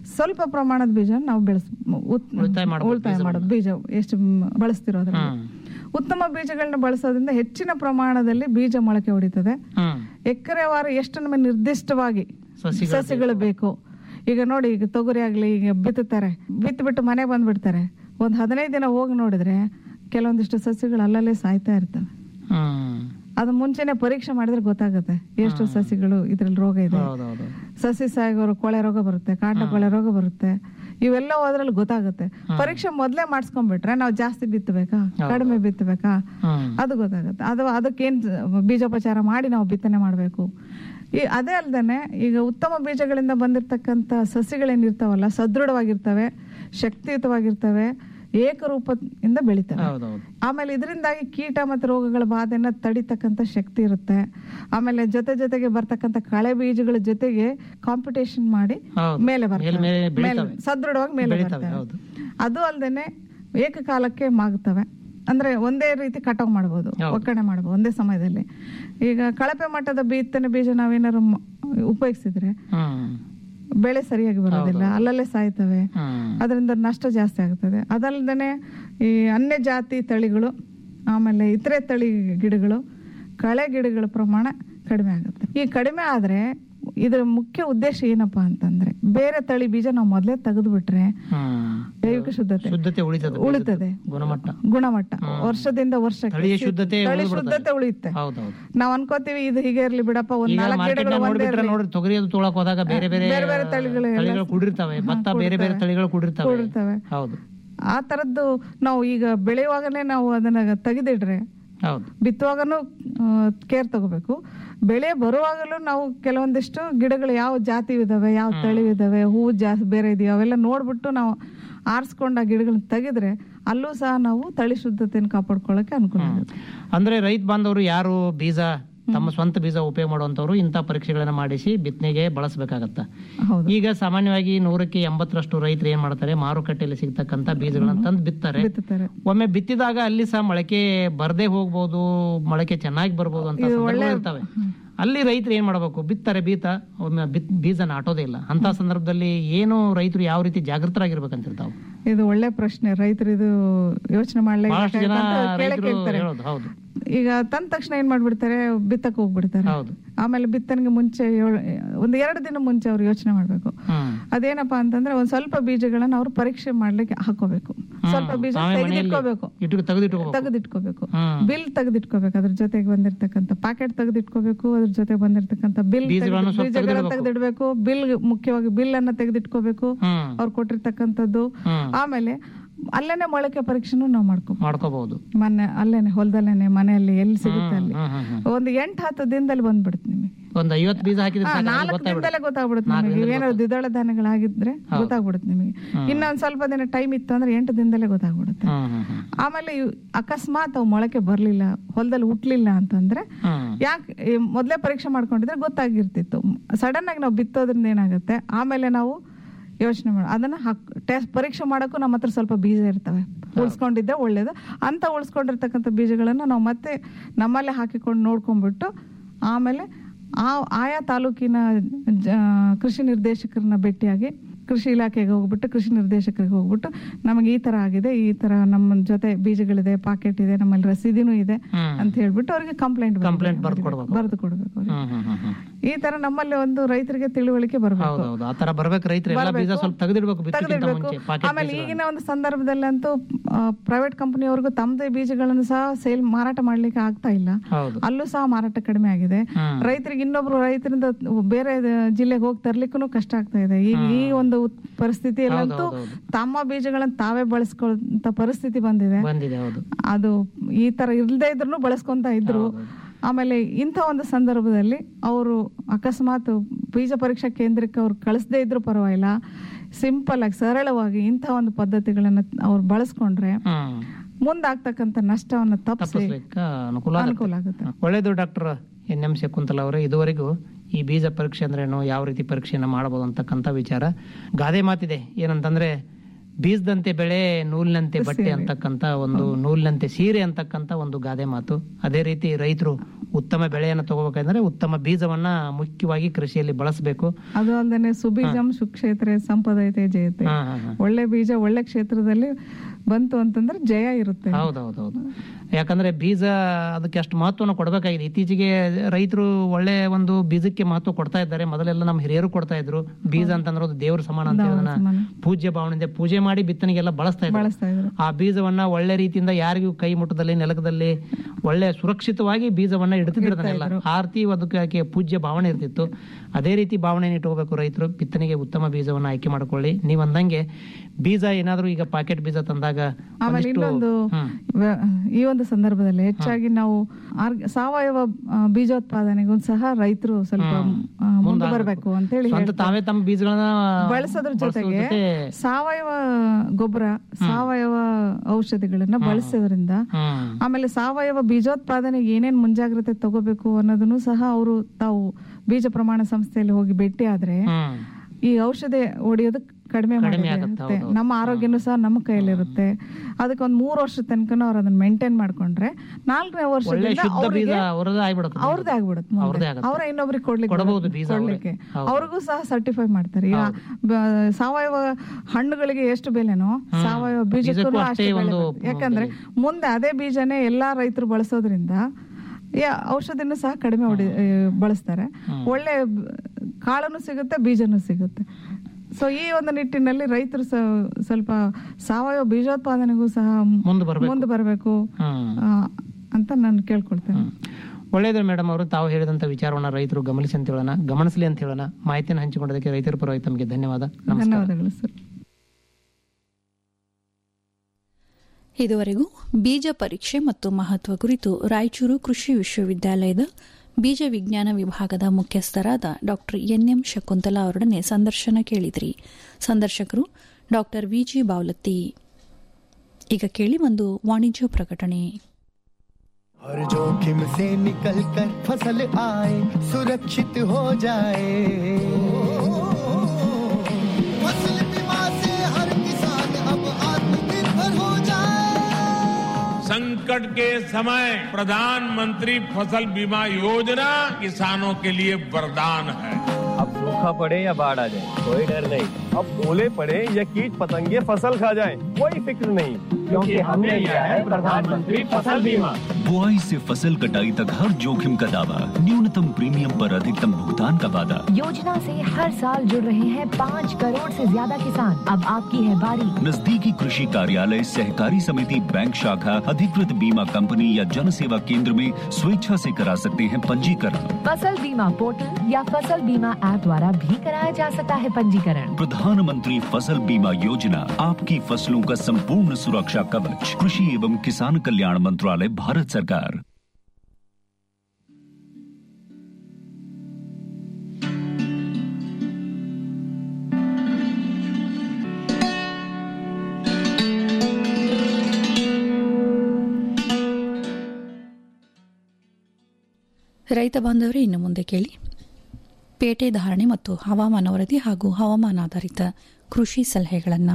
ಸ್ವಲ್ಪ ಪ್ರಮಾಣದ ಬೀಜ ನಾವು ಬೆಳೆಸ್ ಉತ್- ಉಳಿತಾಯ ಮಾಡ್ಬೋದು ಉಳಿತಾಯ ಮಾಡೋದು ಬೀಜ ಎಷ್ಟು ಮ್, ಬಳಸ್ತಿರೋದ್ರಲ್ಲಿ ಉತ್ತಮ ಬೀಜಗಳನ್ನ ಬಳಸೋದ್ರಿಂದ ಹೆಚ್ಚಿನ ಪ್ರಮಾಣದಲ್ಲಿ ಬೀಜ ಮೊಳಕೆ ಹೊಡಿತದೆ ಹ್ಮ್ ಎಕರೆವಾರು ಎಷ್ಟು ನಮಗೆ ನಿರ್ದಿಷ್ಟವಾಗಿ ಸಸಿಗಳು ಸಸಿಗಳು ಬೇಕು ಈಗ ನೋಡಿ ಈಗ ತೊಗರಿ ಆಗ್ಲಿ ಈಗ ಬಿತ್ತುತ್ತಾರೆ ಬಿತ್ತು ಮನೆ ಬಂದ್ಬಿಡ್ತಾರೆ ಒಂದ್ ಹದಿನೈದು ದಿನ ಹೋಗಿ ನೋಡಿದ್ರೆ ಕೆಲವೊಂದಿಷ್ಟು ಸಸಿಗಳು ಅಲ್ಲಲ್ಲೇ ಸಾಯ್ತಾ ಇರ್ತವೆ ಹ್ಮ್ ಅದು ಮುಂಚೆನೆ ಪರೀಕ್ಷೆ ಮಾಡಿದ್ರೆ ಗೊತ್ತಾಗುತ್ತೆ ಎಷ್ಟು ಸಸಿಗಳು ಇದ್ರಲ್ಲಿ ರೋಗ ಇದೆ ಹೌದೌದು ಸಸಿ ಸಾಯಿಗೋರು ಕೊಳೆ ರೋಗ ಬರುತ್ತೆ ಕಾಂಡ ಕೊಳೆ ರೋಗ ಬರುತ್ತೆ ಇವೆಲ್ಲ ಹೋದ್ರಲ್ಲಿ ಗೊತ್ತಾಗುತ್ತೆ ಪರೀಕ್ಷೆ ಮೊದ್ಲೇ ಮಾಡಿಸ್ಕೊಂಡ್ಬಿಟ್ರೆ ನಾವು ಜಾಸ್ತಿ ಬಿತ್ತಬೇಕಾ ಕಡಿಮೆ ಬಿತ್ತಬೇಕಾ ಹ್ಮ್ ಅದು ಗೊತ್ತಾಗುತ್ತೆ ಅದು ಅದಕ್ಕೇನ್ ಬೀಜೋಪಚಾರ ಮಾಡಿ ನಾವು ಬಿತ್ತನೆ ಮಾಡಬೇಕು ಈ ಅದೇ ಅಲ್ದೇನೆ ಈಗ ಉತ್ತಮ ಬೀಜಗಳಿಂದ ಬಂದಿರತಕ್ಕಂಥ ಸಸಿಗಳೇನಿರ್ತಾವಲ್ಲ ಸದೃಢವಾಗಿರ್ತವೆ ಶಕ್ತಿಯುತವಾಗಿರ್ತವೆ ಏಕರೂಪದಿಂದ ಬೆಳಿತವೆ ಹೌದೌದು ಆಮೇಲೆ ಇದರಿಂದಾಗಿ ಕೀಟ ಮತ್ತು ರೋಗಗಳ ಬಾಧೆನ ತಡಿತಕ್ಕಂಥ ಶಕ್ತಿ ಇರುತ್ತೆ ಆಮೇಲೆ ಜೊತೆ ಜೊತೆಗೆ ಬರ್ತಕ್ಕಂಥ ಕಳೆ ಬೀಜಗಳ ಜೊತೆಗೆ ಕಾಂಪಿಟೇಷನ್ ಮಾಡಿ ಹೌದು. ಮೇಲೆ ಬರ್ತವೆ ಮೇಲೆ ಮೇಲೆ ಬೆಳಿತವೆ. ಮೇಲೆ ಸದೃಢವಾಗಿ ಮೇಲೆ ಬೆಳಿತವೆ, ಬರ್ತವೆ ಹೌದು. ಅದು ಅಲ್ದೇನೆ ಏಕಕಾಲಕ್ಕೆ ಮಾಗುತ್ತವೆ ಅಂದ್ರೆ ಒಂದೇ ರೀತಿ ಕಟಾವ್ ಮಾಡಬಹುದು ಒಕ್ಕಣೆ ಮಾಡಬಹುದು ಒಂದೇ ಸಮಯದಲ್ಲಿ ಈಗ ಕಳಪೆ ಮಟ್ಟದ ಬಿತ್ತನೆ ಬೀಜ ನಾವೇನಾದ್ರು ಮ- ಉಪಯೋಗಿಸಿದ್ರೆ ಹ್ಮ್ ಬೆಳೆ ಸರಿಯಾಗಿ ಬರೋದಿಲ್ಲ ಅಲ್ಲಲ್ಲೇ ಸಾಯ್ತವೆ ಹ್ಮ್ ಅದರಿಂದ ನಷ್ಟ ಜಾಸ್ತಿ ಆಗ್ತದೆ ಅದಲ್ಲದೆ ಈ ಅನ್ಯ ಜಾತಿ ತಳಿಗಳು ಆಮೇಲೆ ಇತರೆ ತಳಿ ಗಿಡಗಳು ಕಳೆ ಗಿಡಗಳ ಪ್ರಮಾಣ ಕಡಿಮೆ ಆಗುತ್ತೆ ಈ ಕಡಿಮೆ ಆದ್ರೆ ಇದರ ಮುಖ್ಯ ಉದ್ದೇಶ ಏನಪ್ಪಾ ಅಂತಂದ್ರೆ ಬೇರೆ ತಳಿ ಬೀಜ ನಾವು ಮೊದಲೇ ತೆಗೆದು ಬಿಟ್ರೆ ಹ್ಮ್ ಜೈವಿಕ ಶುದ್ಧತೆ ಶುದ್ಧತೆ ಉಳಿತದೆ ಉಳಿತದೆ ಗುಣಮಟ್ಟ ಗುಣಮಟ್ಟ ವರ್ಷದಿಂದ ವರ್ಷಕ್ಕೆ ತಳಿಯ ಶುದ್ಧತೆ ತಳಿ ಉಳ್ದ್ಬಿಡ್ತದೆ. ಶುದ್ಧತೆ ಉಳಿಯುತ್ತೆ ಹೌದೌದು ನಾವ್ ಅನ್ಕೋತೀವಿ ಇದು ಹೀಗೆ ಇರ್ಲಿ ಬಿಡಪ್ಪ ಒಂದ್ ಈಗ ನಾಲ್ಕು ಮಾರ್ಕೆಟ್ ಗಿಡಗಳು ಒಂದೇ ನೋಡ್ಬಿಟ್ರೆ ಇರ್ಲಿ. ನೋಡ್ರಿ ತೊಗರಿ ಅದು ತೊಗೊಳಕ್ ಹೋದಾಗ ಬೇರೆ ಬೇರೆ ಬೇರೆ ಬೇರೆ ತಳಿಗಳು ಎಲ್ಲ ತಳಿಗಳು ಕುಡಿರ್ತವೆ ಭತ್ತ ಬೇರೆ ಬೇರೆ ತಳಿಗಳು ಕುಡಿರ್ತವೆ ಕೂಡಿರ್ತವೆ. ಹೌದು ಆ ತರದ್ದು ನಾವು ಈಗ ಬೆಳೆಯುವಾಗಲೇ ನಾವು ಅದನ್ನ ತೆಗೆದಿಡ್ರೆ ಹೌದು ಬಿತ್ತುವಾಗನು ಕೇರ್ ತಗೋಬೇಕು ಬೆಳೆ ಬರುವಾಗಲೂ ನಾವು ಕೆಲವೊಂದಿಷ್ಟು ಗಿಡಗಳು ಯಾವ ಜಾತಿ ಇದಾವೆ ಯಾವ ತಳಿ ಇದಾವೆ ಹೂ ಜಾಸ್ತಿ ಬೇರೆ ಇದೆಯೋ ಅವೆಲ್ಲ ನೋಡ್ಬಿಟ್ಟು ನಾವು ಆರಿಸ್ಕೊಂಡು ಆ ಗಿಡಗಳನ್ನ ತೆಗೆದ್ರೆ ಅಲ್ಲೂ ಸಹ ನಾವು ತಳಿ ಶುದ್ಧತೆಯನ್ನು ಕಾಪಾಡ್ಕೊಳ್ಳೋಕೆ ಅನುಕೂಲ ಆಗುತ್ತೆ ಅಂದ್ರೆ ರೈತ ಬಾಂಧವರು ಯಾರು ಬೀಜ ತಮ್ಮ ಸ್ವಂತ ಬೀಜ ಉಪಯೋಗ ಮಾಡುವಂತವ್ರು ಇಂಥ ಪರೀಕ್ಷೆಗಳನ್ನ ಮಾಡಿಸಿ ಬಿತ್ತನೆಗೆ ಬಳಸಬೇಕಾಗತ್ತ ಹೌದು ಈಗ ಸಾಮಾನ್ಯವಾಗಿ ನೂರಕ್ಕೆ ಎಂಬತ್ತರಷ್ಟು ರೈತರು ಏನ್ ಮಾಡ್ತಾರೆ ಮಾರುಕಟ್ಟೆಯಲ್ಲಿ ಸಿಗ್ತಕ್ಕಂತ ಬೀಜಗಳನ್ನ ತಂದು ಬಿತ್ತಾರೆ ಬಿತ್ತುತ್ತಾರೆ ಒಮ್ಮೆ ಬಿತ್ತಿದಾಗ ಅಲ್ಲಿ ಸಹ ಮೊಳಕೆ ಬರದೇ ಹೋಗ್ಬೋದು ಮೊಳಕೆ ಚೆನ್ನಾಗಿ ಬರ್ಬೋದು ಅಂತ ಸಂದರ್ಭಗಳು ಇರ್ತವೆ ಅಲ್ಲಿ ರೈತರು ಏನ್ ಮಾಡಬೇಕು ಬಿತ್ತಾರೆ ಬೀತ ಒಮ್ಮೆ ಬಿತ್ ಬೀಜ ನಾಟೋದೇ ಇಲ್ಲ ಅಂತ ಸಂದರ್ಭದಲ್ಲಿ ಏನು ರೈತರು ಯಾವ ರೀತಿ ಜಾಗೃತರಾಗಿರ್ಬೇಕಂತಿರ್ತಾವ ಇದು ಒಳ್ಳೆ ಪ್ರಶ್ನೆ ರೈತರು ಇದು ಯೋಚನೆ ಬಹಳಷ್ಟು ಜನ ಕೇಳೇ ರೈತರು ಕೇಳ್ತಾರೆ ಹೇಳೋದು ಹೌದು ಈಗ ತಂದ ತಕ್ಷಣ ಏನ್ ಮಾಡ್ಬಿಡ್ತಾರೆ ಬಿತ್ತಕ್ ಹೋಗ್ಬಿಡ್ತಾರೆ ಹೌದು ಆಮೇಲೆ ಬಿತ್ತನೆಗೆ ಮುಂಚೆ ಏಳ್- ಒಂದು ಎರಡು ದಿನ ಮುಂಚೆ ಅವ್ರು ಯೋಚನೆ ಮಾಡ್ಬೇಕು ಹ್ಮ್ ಅದೇನಪ್ಪಾ ಅಂತಂದ್ರೆ ಒಂದ್ ಸ್ವಲ್ಪ ಬೀಜಗಳನ್ನ ಅವ್ರು ಪರೀಕ್ಷೆ ಮಾಡ್ಲಿಕ್ಕೆ ಹಾಕೋಬೇಕು ಸ್ವಲ್ಪ ಬೀಜ ತಾವೇ ಮನೆಯಲ್ಲಿ ತೆಗೆದಿಟ್ಕೋಬೇಕು ಇಟ್ಟು ತೆಗೆದಿಟ್ಕೋಬೇಕು ತೆಗೆದಿಟ್ಕೋಬೇಕು ಹ್ಮ್. ಬಿಲ್ ತೆಗೆದಿಟ್ಕೋಬೇಕು ಅದ್ರ ಜೊತೆಗೆ ಬಂದಿರ್ತಕ್ಕಂಥ ಪ್ಯಾಕೆಟ್ ತೆಗೆದಿಟ್ಕೋಬೇಕು ಅದ್ರ ಜೊತೆಗೆ ಬಂದಿರ್ತಕ್ಕಂಥ ಬಿಲ್ ಬೀಜಗಳನ್ನು ಸ್ವಲ್ಪ ಬೀಜಗಳನ್ನ ತೆಗೆದಿಡ್ಬೇಕು ಬಿಲ್ ಮುಖ್ಯವಾಗಿ ಬಿಲ್ ಅನ್ನ ತೆಗೆದಿಟ್ಕೋಬೇಕು ಹ್ಮ್ ಅವ್ರು ಕೊಟ್ಟಿರ್ತಕ್ಕಂಥದ್ದು ಹ್ಮ್ ಆಮೇಲೆ ಅಲ್ಲೇನೆ ಮೊಳಕೆ ಪರೀಕ್ಷೆನೂ ನಾವು ಮಾಡ್ಕೋ ಮಾಡ್ಕೋಬಹುದು ಮನೆ ಅಲ್ಲೇನೆ ಹೊಲದಲ್ಲೇನೆ ಮನೆಯಲ್ಲಿ ಎಲ್ಲಿ ಸಿಗುತ್ತೆ ಅಲ್ಲಿ ಹ್ಮ್ ಹ್ಮ್ ಹ್ಮ್ ಒಂದು ಎಂಟು ಹತ್ತು ದಿನದಲ್ಲಿ ಬಂದ್ಬಿಡುತ್ತೆ ನಿಮಗೆ ಒಂದ್ ಐವತ್ತು ಬೀಜ ಹಾಕಿದ್ರೆ ಹಾ, ಸಾಕು, ಅದು ನಾಲ್ಕು ಗೊತ್ತಾಗ್ಬಿಡುತ್ತೆ. ದಿನದಲ್ಲೇ ಗೊತ್ತಾಗ್ಬಿಡುತ್ತೆ ನಿಮಗೆ ಏನಾದ್ರು ದ್ವಿದಳ ಧಾನ್ಯಗಳಾಗಿದ್ರೆ ಗೊತ್ತಾಗ್ಬಿಡುತ್ತೆ ನಿಮಗೆ ಇನ್ನೊಂದ್ ಸ್ವಲ್ಪ ದಿನ ಟೈಮ್ ಇತ್ತು ಅಂದ್ರೆ ಎಂಟು ದಿನದಲ್ಲೇ ಗೊತ್ತಾಗ್ಬಿಡುತ್ತೆ ಹ್ಮ್ ಹ್ಮ್ ಹ್ಮ್ ಆಮೇಲೆ ಇವ್ ಅಕಸ್ಮಾತ್ ಅವು ಮೊಳಕೆ ಬರ್ಲಿಲ್ಲ ಹೊಲದಲ್ಲಿ ಹುಟ್ಲಿಲ್ಲ ಅಂತಂದ್ರೆ ಹ್ಮ್ ಯಾಕೆ ಮೊದಲೇ ಪರೀಕ್ಷೆ ಮಾಡ್ಕೊಂಡಿದ್ರೆ ಗೊತ್ತಾಗಿರ್ತಿತ್ತು ಸಡನ್ ಆಗಿ ನಾವು ಬಿತ್ತೋದ್ರಿಂದ ಏನಾಗುತ್ತೆ ಆಮೇಲೆ ನಾವು ಯೋಚನೆ ಮಾಡ ಅದನ್ನ ಹಾಕ್ ಟೆಸ್ಟ್ ಪರೀಕ್ಷೆ ಮಾಡೋಕ್ಕೂ ನಮ್ಮ ಹತ್ರ ಸ್ವಲ್ಪ ಬೀಜ ಇರ್ತವೆ ಉಳಿಸ್ಕೊಂಡಿದ್ದೆ ಒಳ್ಳೇದು ಅಂತ ಉಳಿಸ್ಕೊಂಡಿರ್ತಕ್ಕಂಥ ಬೀಜಗಳನ್ನ ನಾವು ಮತ್ತೆ ನಮ್ಮಲ್ಲೇ ಹಾಕಿಕೊಂಡು ನೋಡ್ಕೊಂಡ್ಬಿಟ್ಟು ಆಮೇಲೆ ಆ ಆಯಾ ತಾಲೂಕಿನ ಜ- ಕೃಷಿ ನಿರ್ದೇಶಕರನ್ನ ಭೇಟಿಯಾಗಿ ಕೃಷಿ ಇಲಾಖೆಗೆ ಹೋಗ್ಬಿಟ್ಟು ಕೃಷಿ ನಿರ್ದೇಶಕರಿಗೆ ಹೋಗ್ಬಿಟ್ಟು ನಮಗೆ ಈ ತರ ಆಗಿದೆ ಈ ತರ ನಮ್ಮ ಜೊತೆ ಬೀಜಗಳಿದೆ ಪಾಕೆಟ್ ಇದೆ ನಮ್ಮಲ್ಲಿ ರಸೀದಿನೂ ಇದೆ ಹ್ಮ್. ಅಂತ ಹೇಳ್ಬಿಟ್ಟು ಅವ್ರಿಗೆ ಕಂಪ್ಲೇಂಟ್ Complaint ಬರ್ದ್ ಕೊಡ್ಬೇಕು. ಬರೆದು ಕೊಡ್ಬೇಕು ಅವ್ರಿಗೆ. ಹ್ಮ್ ಹ್ಮ್ ಹ್ಮ್ ಹ್ಮ್ ಈ ತರ ನಮ್ಮಲ್ಲಿ ಒಂದು ರೈತರಿಗೆ ತಿಳುವಳಿಕೆ ಬರಬೇಕು ಹೌದೌದು ಆ ತರ ಬರ್ಬೇಕು ರೈತರು ಎಲ್ಲ ಬೀಜ ಸ್ವಲ್ಪ ತೆಗೆದಿಡ್ಬೇಕು ಬಿತ್ತಕ್ಕಿಂತ ತೆಗೆದಿಡ್ಬೇಕು ಮುಂಚೆ ಪಾಕೆಟ್ ಆಮೇಲೆ ಈಗಿನ ಒಂದು ಸಂದರ್ಭದಲ್ಲಂತೂ ಪ್ರೈವೇಟ್ ಕಂಪನಿಯವ್ರಿಗೂ ತಮ್ಮದೇ ಬೀಜಗಳನ್ನು ಸಹ ಸೇಲ್ ಮಾರಾಟ ಮಾಡ್ಲಿಕ್ಕೆ ಆಗ್ತಾ ಇಲ್ಲ ಹೌದು ಅಲ್ಲೂ ಸಹ ಮಾರಾಟ ಕಡಿಮೆ ಆಗಿದೆ ಹ್ಮ್. ರೈತರಿಗೆ ಇನ್ನೊಬ್ರು ರೈತರಿಂದ ಬೇರೆ ಜಿಲ್ಲೆಗೆ ಹೋಗಿ ತರ್ಲಿಕ್ಕೂ ಕಷ್ಟ ಆಗ್ತಾ ಇದೆ ಈಗ ಈ ಒಂದು ಉತ್- ಪರಿಸ್ಥಿತಿಯಲ್ಲಂತೂ ಹೌದೌದು. ತಮ್ಮ ಬೀಜಗಳನ್ನ ತಾವೇ ಬಳಸ್ಕೊಳ್ಳೋ ಪರಿಸ್ಥಿತಿ ಬಂದಿದೆ ಬಂದಿದೆ ಹೌದು ಅದು ಈ ತರ ಇಲ್ಲದೆ ಇದ್ರು ಬಳಸ್ಕೊಂತ ಇದ್ರು ಆಮೇಲೆ ಇಂಥ ಒಂದು ಸಂದರ್ಭದಲ್ಲಿ ಅವರು ಅಕಸ್ಮಾತ್ ಬೀಜ ಪರೀಕ್ಷಾ ಕೇಂದ್ರಕ್ಕೆ ಅವ್ರು ಕಳಿಸದೇ ಇದ್ರು ಪರವಾಗಿಲ್ಲ ಸಿಂಪಲ್ ಆಗಿ ಸರಳವಾಗಿ ಇಂಥ ಒಂದು ಪದ್ಧತಿಗಳನ್ನ ಅವ್ರು ಬಳಸ್ಕೊಂಡ್ರೆ ಹ್ಮ್ ಮುಂದಾಗ್ತಕ್ಕಂಥ ನಷ್ಟವನ್ನ ತಪ್ಪಿಸಿ ತಪ್ಪಿಸ್ಲಿಕ್ಕೆ ಅನುಕೂಲ ಆಗುತ್ತೆ. ಅನುಕೂಲ ಆಗುತ್ತೆ ಒಳ್ಳೇದು ಡಾಕ್ಟರ್ ಎನ್ ಎಂ ಶಕುಂತಲ ಅವರೇ ಇದುವರೆಗೂ ಈ ಬೀಜ ಪರೀಕ್ಷೆ ಅಂದ್ರೇನು ಯಾವ ರೀತಿ ಪರೀಕ್ಷೆಯನ್ನು ಮಾಡಬಹುದು ಅಂತಕ್ಕಂಥ ವಿಚಾರ ಗಾದೆ ಮಾತಿದೆ ಏನಂತಂದ್ರೆ ಬೀಜದಂತೆ ಬೆಳೆ ನೂಲಿನಂತೆ ಬಟ್ಟೆ ಅಂತಕ್ಕಂತ ಒಂದು ನೂಲಿನಂತೆ ಸೀರೆ ಅಂತಕ್ಕಂತ ಒಂದು ಗಾದೆ ಮಾತು ಅದೇ ರೀತಿ ರೈತರು ಉತ್ತಮ ಬೆಳೆಯನ್ನು ತಗೋಬೇಕಂದ್ರೆ ಉತ್ತಮ ಬೀಜವನ್ನ ಮುಖ್ಯವಾಗಿ ಕೃಷಿಯಲ್ಲಿ ಬಳಸಬೇಕು ಅದು ಅಲ್ಲದೆ ಸುಬೀಜಂ ಸುಕ್ಷೇತ್ರೆ ಸಂಪದೈತೆ ಜಯತೆ ಹಾ, ಹಾ, ಹಾ. ಒಳ್ಳೆ ಬೀಜ ಒಳ್ಳೆ ಕ್ಷೇತ್ರದಲ್ಲಿ ಬಂತು ಅಂತಂದ್ರೆ ಜಯ ಇರುತ್ತೆ ಹೌದೌದೌದು ಯಾಕಂದ್ರೆ ಬೀಜ ಅದಕ್ಕೆ ಅಷ್ಟು ಮಹತ್ವನ ಕೊಡಬೇಕಾಗಿದೆ ಇತ್ತೀಚೆಗೆ ರೈತರು ಒಳ್ಳೆ ಒಂದು ಬೀಜಕ್ಕೆ ಮಹತ್ವ ಕೊಡ್ತಾ ಇದ್ದಾರೆ ಮೊದಲೆಲ್ಲ ನಮ್ಮ ಹಿರಿಯರು ಕೊಡ್ತಾ ಇದ್ರು ಬೀಜ ಅಂತಂದ್ರೆ ಅದು ದೇವ್ರ ಸಮಾನ ಅಂತ ಹೇಳಿ ಅದನ್ನ ಸಮಾನ. ಪೂಜ್ಯ ಭಾವನೆಯಿಂದ ಪೂಜೆ ಮಾಡಿ ಬಿತ್ತನೆಗೆಲ್ಲ ಬಳಸ್ತಾ ಇದ್ರು ಬಳಸ್ತಾ ಇದ್ರು ಆ ಬೀಜವನ್ನ ಒಳ್ಳೆ ರೀತಿಯಿಂದ ಯಾರಿಗೂ ಕೈ ಮುಟ್ಟದಲ್ಲಿ ನೆಲಕದಲ್ಲಿ ಒಳ್ಳೆ ಸುರಕ್ಷಿತವಾಗಿ ಬೀಜವನ್ನ ಇಡ್ತಿದ್ರು ಅದನ್ನೆಲ್ಲ ಆರ್ತಿ ಅದಕ್ಕೆ ಪೂಜ್ಯ ಭಾವನೆ ಇರ್ತಿತ್ತು ಅದೇ ರೀತಿ ಭಾವನೆ ಇಟ್ಕೋಬೇಕು ರೈತರು ಬಿತ್ತನೆಗೆ ಉತ್ತಮ ಬೀಜವನ್ನ ಆಯ್ಕೆ ಮಾಡ್ಕೊಳ್ಳಿ ನೀವ್ ಅಂದಂಗೆ ಬೀಜ ಏನಾದ್ರೂ ಈಗ ಪಾಕೆಟ್ ಬೀಜ ತಂದಾಗ ಆಮೇಲೆ ಒಂದಿಷ್ಟು- ಇನ್ನೊಂದು ಹ್ಮ್. ವ್ಯ- ಈ ಒಂದು ಸಂದರ್ಭದಲ್ಲಿ ಹೆಚ್ಚಾಗಿ ನಾವು ಆರ್ಗ- ಸಾವಯವ ಆ, ಬೀಜೋತ್ಪಾದನೆಗೂ ಸಹ ರೈತರು ಸ್ವಲ್ಪ ಆ, ಮುಂದೆ ಬರಬೇಕು ಅಂತ ಹೇಳಿ ಸ್ವಂತ ತಾವೇ ತಮ್ಮ ಬೀಜಗಳನ್ನ ಬಳಸೋದ್ರ ಬಳಸೋದ್ರ ಜೊತೆಗೆ ಜೊತೆ ಸಾವಯವ ಗೊಬ್ಬರ ಸಾವಯವ ಔಷಧಿಗಳನ್ನ ಬಳಸೋದ್ರಿಂದ ಹ್ಮ್. ಆಮೇಲೆ ಸಾವಯವ ಬೀಜೋತ್ಪಾದನೆಗೆ ಏನೇನ್ ಮುಂಜಾಗ್ರತೆ ತಗೋಬೇಕು ಅನ್ನೋದನ್ನು ಸಹ ಅವರು ತಾವು ಬೀಜ ಪ್ರಮಾಣ ಸಂಸ್ಥೆಯಲ್ಲಿ ಹೋಗಿ ಭೇಟಿ ಆದ್ರೆ ಹ್ಮ್. ಈ ಔಷಧಿ ಹೊಡೆಯೋದು ಕಡಿಮೆ ಕಡಿಮೆ ಆಗುತ್ತೆ, ಮಾಡಿರುತ್ತೆ ಹೌದು, ಹೌದು. ನಮ್ಮ ಆರೋಗ್ಯನೂ ಸಹ ನಮ್ಮ ಕೈಯಲ್ಲಿರುತ್ತೆ ಅದಕ್ಕೆ ಒಂದ್ ಮೂರ್ ವರ್ಷ ತನಕ ಅವ್ರು ಅದನ್ನ ಮೇಂಟೈನ್ ಮಾಡ್ಕೊಂಡ್ರೆ ನಾಲ್ಕನೇ ಒಳ್ಳೆ ವರ್ಷದಿಂದ ಶುದ್ಧ ಬೀಜ ಅವ್ರಿಗೆ ಅವ್ರದೇ ಆಗ್ಬಿಡುತ್ತೆ ಅವ್ರದೇ ಆಗ್ಬಿಡುತ್ತೆ ಮುಂದೆ. ಅವ್ರದೇ ಆಗುತ್ತೆ. ಅವ್ರ ಇನ್ನೊಬ್ರಿಗೆ ಕೊಡ್ಲಿಕ್ಕೆ ಕೊಡಬಹುದು ಬರುತ್ತೆ, ಬೀಜ ಅವ್ರೇ. ಕೊಡ್ಲಿಕ್ಕೆ ಹೌದು. ಅವ್ರಿಗೂ ಸಹ ಸರ್ಟಿಫೈ ಮಾಡ್ತಾರೆ ಈಗ ಬ- ಸಾವಯವ ಹಣ್ಣುಗಳಿಗೆ ಎಷ್ಟು ಬೆಲೆನೋ ಸಾವಯವ ಬೀಜಕ್ಕೂ ಬೀಜಕ್ಕೂ ಅಷ್ಟೇ ಅಷ್ಟೇ ಬೆಲೆ ಒಂದು ಬರುತ್ತೆ. ಯಾಕಂದ್ರೆ ಮುಂದೆ ಅದೇ ಬೀಜನೇ ಎಲ್ಲಾ ರೈತರು ಬಳಸೋದ್ರಿಂದ ಯಾ- ಔಷಧಿನೂ ಸಹ ಕಡಿಮೆ ಹೊಡಿ ಆ, ಬಳಸ್ತಾರೆ ಒಳ್ಳೆ ಬ- ಕಾಳನು ಸಿಗುತ್ತೆ ಬೀಜನೂ ಸಿಗುತ್ತೆ ಸೊ ಈ ಒಂದು ನಿಟ್ಟಿನಲ್ಲಿ ರೈತರು ಸ- ಸ್ವಲ್ಪ ಸಾವಯವ ಬೀಜೋತ್ಪಾದನೆಗೂ ಸಹ ಮುಂದೆ ಬರ್ಬೇಕು. ಮುಂದೆ ಬರಬೇಕು ಹ್ಮ್. ಅಂತ ನಾನು ಕೇಳ್ಕೊಳ್ತೇನೆ ಒಳ್ಳೇದು ಮೇಡಮ್ ಅವರು ತಾವು ಹೇಳಿದಂತ ವಿಚಾರವನ್ನ ರೈತರು ಗಮನಿಸಿ ಅಂತ ಹೇಳೋಣ ಗಮನಿಸಲಿ ಅಂತ ಹೇಳೋಣ ಮಾಹಿತಿಯನ್ನು ಹಂಚಿಕೊಂಡದಕ್ಕೆ ರೈತರ ಪರವಾಗಿ ತಮಗೆ ಧನ್ಯವಾದ ನಮಸ್ಕಾರ ಧನ್ಯವಾದಗಳು ಸರ್ ಇದುವರೆಗೂ ಬೀಜ ಪರೀಕ್ಷೆ ಮತ್ತು ಮಹತ್ವ ಕುರಿತು ರಾಯಚೂರು ಕೃಷಿ ವಿಶ್ವವಿದ್ಯಾಲಯದ ಬೀಜ ವಿಜ್ಞಾನ ವಿಭಾಗದ ಮುಖ್ಯಸ್ಥರಾದ ಡಾ ಎನ್ಎಂ ಶಕುಂತಲಾ ಅವರೊಡನೆ ಸಂದರ್ಶನ ಕೇಳಿದ್ರಿ ಸಂದರ್ಶಕರು ಡಾ ವಿಜಿ ಬಾವಲತ್ತಿ ಈಗ ಕೇಳಿ ಒಂದು ವಾಣಿಜ್ಯ ಪ್ರಕಟಣೆ हर जोखिम से निकल कर फसल आए सुरक्षित हो जाए फसल बीमा से हर किसान अब आत्मनिर्भर हो जाए संकट के समय प्रधानमंत्री फसल बीमा योजना किसानों के लिए वरदान है अब सूखा पड़े या बाढ़ आ जाए कोई डर नहीं अब ओले पड़े या कीट पतंगे फसल खा जाए कोई फिक्र नहीं क्योंकि हमने लिया है प्रधानमंत्री फसल बीमा बुआई से फसल कटाई तक हर जोखिम का दावा न्यूनतम प्रीमियम पर अधिकतम भुगतान का वादा योजना से हर साल जुड़ रहे हैं पाँच करोड़ से ज्यादा किसान अब आपकी है बारी नजदीकी कृषि कार्यालय सहकारी समिति बैंक शाखा अधिकृत बीमा कंपनी या जन सेवा केंद्र में स्वेच्छा से करा सकते हैं पंजीकरण फसल बीमा पोर्टल या फसल बीमा ऐप द्वारा भी कराया जा सकता है पंजीकरण प्रधानमंत्री फसल बीमा योजना आपकी फसलों का संपूर्ण सुरक्षा कवच कृषि एवं किसान कल्याण मंत्रालय भारत सरकार ರೈತ ಬಾಂಧವರೇ ಇನ್ನು ಮುಂದೆ ಕೇಳಿ ಪೇಟೆ ಧಾರಣೆ ಮತ್ತು ಹವಾಮಾನ ವರದಿ ಹಾಗೂ ಹವಾಮಾನಾಧಾರಿತ ಕೃಷಿ ಸಲಹೆಗಳನ್ನು